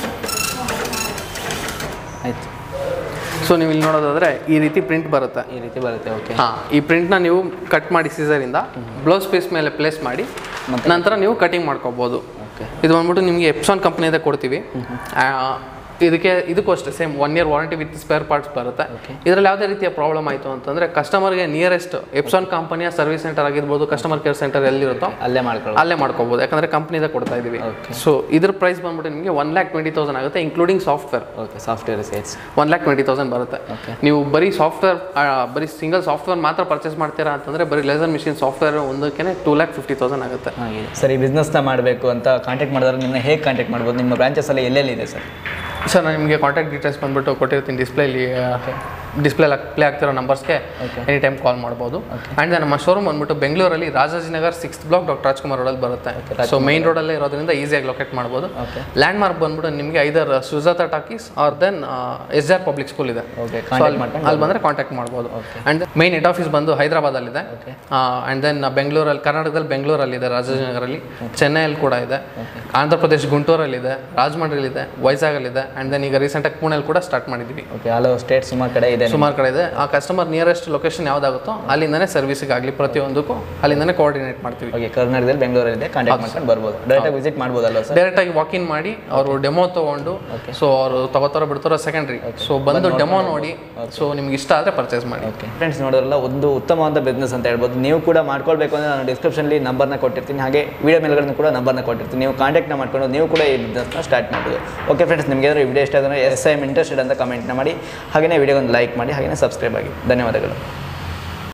ಆಯ್ತು ಸೊ ನೀವು ಇಲ್ಲಿ ನೋಡೋದಾದರೆ ಈ ರೀತಿ ಪ್ರಿಂಟ್ ಬರುತ್ತೆ ಈ ರೀತಿ ಬರುತ್ತೆ ಓಕೆ ಹಾಂ ಈ ಪ್ರಿಂಟ್ನ ನೀವು ಕಟ್ ಮಾಡಿ ಸೀಸರಿಂದ ಬ್ಲೌಸ್ ಪೀಸ್ ಮೇಲೆ ಪ್ಲೇಸ್ ಮಾಡಿ ನಂತರ ನೀವು ಕಟಿಂಗ್ ಮಾಡ್ಕೋಬೋದು ಓಕೆ ಇದು ಬಂದ್ಬಿಟ್ಟು ನಿಮಗೆ ಎಪ್ಸಾನ್ ಕಂಪ್ನಿಯಿಂದ ಕೊಡ್ತೀವಿ ಆ, ಇದಕ್ಕೆ ಇದಕ್ಕೂ ಅಷ್ಟೇ same one year warranty with spare parts ಬರುತ್ತೆ ಇದರಲ್ಲಿ ಯಾವುದೇ ರೀತಿಯ ಪ್ರಾಬ್ಲಮ್ ಆಯಿತು ಅಂತಂದರೆ ಕಸ್ಟಮರ್ಗೆ ನಿಯರೆಸ್ಟ್ ಎಪ್ಸಾನ್ ಕಂಪನಿಯ ಸರ್ವಿಸ್ ಸೆಂಟರ್ ಆಗಿರ್ಬೋದು ಕಸ್ಟಮರ್ ಕೇರ್ ಸೆಂಟರ್ ಎಲ್ಲಿರುತ್ತೋ ಅಲ್ಲೇ ಮಾಡ್ಕೊಳ್ಳಿ ಅಲ್ಲೇ ಮಾಡ್ಕೋಬೋದು ಯಾಕಂದರೆ ಕಂಪ್ನಿದ ಕೊಡ್ತಾ ಇದೀವಿ Okay. ಸೊ ಇದ್ರ ಪ್ರೈಸ್ ಬಂದ್ಬಿಟ್ಟು ನಿಮಗೆ ಒನ್ ಲ್ಯಾಕ್ ಟ್ವೆಂಟಿ ತೌಸಂಡ್ ಆಗುತ್ತೆ including software okay software sales one lakh twenty thousand ಬರುತ್ತೆ Okay. ನೀವು ಬರೀ ಸಾಫ್ಟ್ವೇರ್ ಬರೀ ಸಿಂಗಲ್ ಸಾಫ್ಟ್ವೇರ್ ಮಾತ್ರ ಪರ್ಚೇಸ್ ಮಾಡ್ತೀರಾ ಅಂತಂದರೆ ಬರೀ ಲೇಸರ್ ಮಿಷಿನ್ ಸಾಫ್ಟ್ವೇರ್ ಒಂದಕ್ಕೆ ಟೂ ಲ್ಯಾಕ್ ಫಿಫ್ಟಿ ತೌಸಂಡ್ ಆಗುತ್ತೆ ಹಾಗೆ ಸರ್ ಈ ಬಿಸ್ನೆಸ್ನ ಮಾಡಬೇಕು ಅಂತ ಕಾಂಟ್ಯಾಕ್ಟ್ ಮಾಡಿದ್ರೆ ನಿಮ್ಮನ್ನ ಹೇಗೆ ಕಾಂಟ್ಯಾಕ್ಟ್ ಮಾಡ್ಬೋದು ನಿಮ್ಮ ಬ್ರಾಂಚಸಲ್ಲಿ ಎಲ್ಲೆಲ್ಲಿ ಇದೆ ಸರ್ ಸರ್ ನಾನು ನಿಮಗೆ ಕಾಂಟ್ಯಾಕ್ಟ್ ಡೀಟೇಲ್ಸ್ ಬಂದ್ಬಿಟ್ಟು ಕೊಟ್ಟಿರ್ತೀನಿ ಡಿಸ್ಪ್ಲೇಲಿ ಡಿಸ್ಪ್ಲೇ ಪ್ಲೇ ಆಗ್ತಿರೋ ನಂಬರ್ಸ್ಗೆ Okay. ಎನಿ ಟೈಮ್ ಕಾಲ್ ಮಾಡ್ಬೋದು ಆ್ಯಂಡ್ ನಮ್ಮ ಶೋರೂಮ್ ಬಂದ್ಬಿಟ್ಟು ಬೆಂಗಳೂರಲ್ಲಿ Rajajinagar sixth block doctor Rajkumar ರೋಡಲ್ಲಿ ಬರುತ್ತೆ ಸೊ ಮೈನ್ ರೋಡಲ್ಲೇ ಇರೋದ್ರಿಂದ ಈಸಿಯಾಗಿ ಲೊಕೇಟ್ ಮಾಡ್ಬೋದು Okay. ಲ್ಯಾಂಡ್ ಮಾರ್ಕ್ ಬಂದ್ಬಿಟ್ಟು ನಿಮಗೆ either Sujatha talkies or then S R public school ಇದೆ Okay, So contact ಅಲ್ಲಿ ಮಾಡ್ಕೊಂಡು ಅಲ್ಲಿ ಬಂದರೆ ಕಾಂಟ್ಯಾಕ್ಟ್ ಮಾಡ್ಬೋದು ಆ್ಯಂಡ್ ಮೈನ್ ಹೆಡ್ ಆಫೀಸ್ ಬಂದು ಹೈದರಾಬಾದಲ್ಲಿದೆ Okay. ಆ್ಯಂಡ್ ದೆನ್ ಬೆಂಗಳೂರಲ್ಲಿ ಕರ್ನಾಟಕದಲ್ಲಿ ಬೆಂಗಳೂರಲ್ಲಿದೆ ರಾಜಾಜಿನಗರಲ್ಲಿ ಚೆನ್ನೈಯಲ್ಲಿ ಕೂಡ ಇದೆ ಆಂಧ್ರ ಪ್ರದೇಶ್ ಗುಂಟೂರಲ್ಲಿದೆ ರಾಜಮಂಡ್ರಿಲಿದೆ ವೈಜಾಗಲ್ಲಿದೆ ಆ್ಯಂಡ್ ದೆನ್ ಈಗ ರೀಸೆಂಟಾಗಿ ಪುಣೆಯಲ್ಲಿ ಕೂಡ ಸ್ಟಾರ್ಟ್ ಮಾಡಿದ್ದೀವಿ ಓಕೆ ಆಲ್ ಓವರ್ ಸ್ಟೇಟ್ ಸುಮಾರು ಕಡೆ ಇದೆ ಸುಮಾರು ಕಡೆ ಇದೆ ಆ ಕಸ್ಟಮರ್ ನಿಯರೆಸ್ಟ್ ಲೊಕೇಶನ್ ಯಾವುದಾಗುತ್ತೋ ಅಲ್ಲಿಂದನೇ ಸರ್ವಿಸಿಗೆ ಆಗಲಿ ಪ್ರತಿಯೊಂದಕ್ಕೂ ಅಲ್ಲಿಂದನೇ ಕೋಆರ್ಡಿನೇಟ್ ಮಾಡ್ತೀವಿ ಓಕೆ ಕರ್ನಾಟಕದಲ್ಲಿ ಬೆಂಗಳೂರಲ್ಲಿದೆ ಕಾಂಟ್ಯಾಕ್ಟ್ ಮಾಡ್ಕೊಂಡು ಬರ್ಬೋದು ಡೈರೆಕ್ಟಾಗಿ ವಿಸಿಟ್ ಮಾಡ್ಬೋದಲ್ವ ಸರ್ ಡೈರೆಕ್ಟಾಗಿ ವಾಕ್ ಇನ್ ಮಾಡಿ ಅವರು ಡೆಮೋ ತೊಗೊಂಡು ಸೊ ಅವರು ತಗೋತಾರೋ ಬಿಡ್ತಾರೋ ಸೆಕೆಂಡ್ರಿ ಸೊ ಬಂದು ಡೆಮೋ ನೋಡಿ ಸೊ ನಿಮ್ಗೆ ಇಷ್ಟ ಆದರೆ ಪರ್ಚೇಸ್ ಮಾಡಿ ಓಕೆ ಫ್ರೆಂಡ್ಸ್ ನೋಡೋರಲ್ಲ ಒಂದು ಉತ್ತಮವಾದ ಬಿಸ್ನೆಸ್ ಅಂತ ಹೇಳ್ಬೋದು ನೀವು ಕೂಡ ಮಾಡ್ಕೊಳ್ಬೇಕು ಅಂದರೆ ನಾನು ಡಿಸ್ಕ್ರಿಪ್ಷನಲ್ಲಿ ನಂಬರ್ನ ಕೊಟ್ಟಿರ್ತೀನಿ ಹಾಗೆ ವಿಡಿಯೋ ಮೇಲ್ಗಡೆ ಕೂಡ ನಂಬರ್ನ ಕೊಟ್ಟಿರ್ತೀನಿ ನೀವು ಕಾಂಟ್ಯಾಕ್ಟ್ನ ಮಾಡ್ಕೊಂಡು ನೀವು ಕೂಡ ಈ ಬಿಸ್ನೆಸ್ನ ಸ್ಟಾರ್ಟ್ ಮಾಡ್ಬೋದು ಓಕೆ ಫ್ರೆಂಡ್ಸ್ ನಿಮಗೆ ಏನಾದ್ರು ಈ ವಿಡಿಯೋ ಇಷ್ಟ ಆದರೆ ಎಸ್ ಐ ಎಮ್ ಇಂಟ್ರೆಸ್ಟೆಡ್ ಅಂತ ಕಮೆಂಟ್ನ ಮಾಡಿ ಹಾಗೆಯೇ ವಿಡಿಯೋ ಒಂದು ಲೈಕ್ ಮಾಡಿ ಹಾಗೆಯೇ ಸಬ್ಸ್ಕ್ರೈಬ್ ಆಗಿ ಧನ್ಯವಾದಗಳು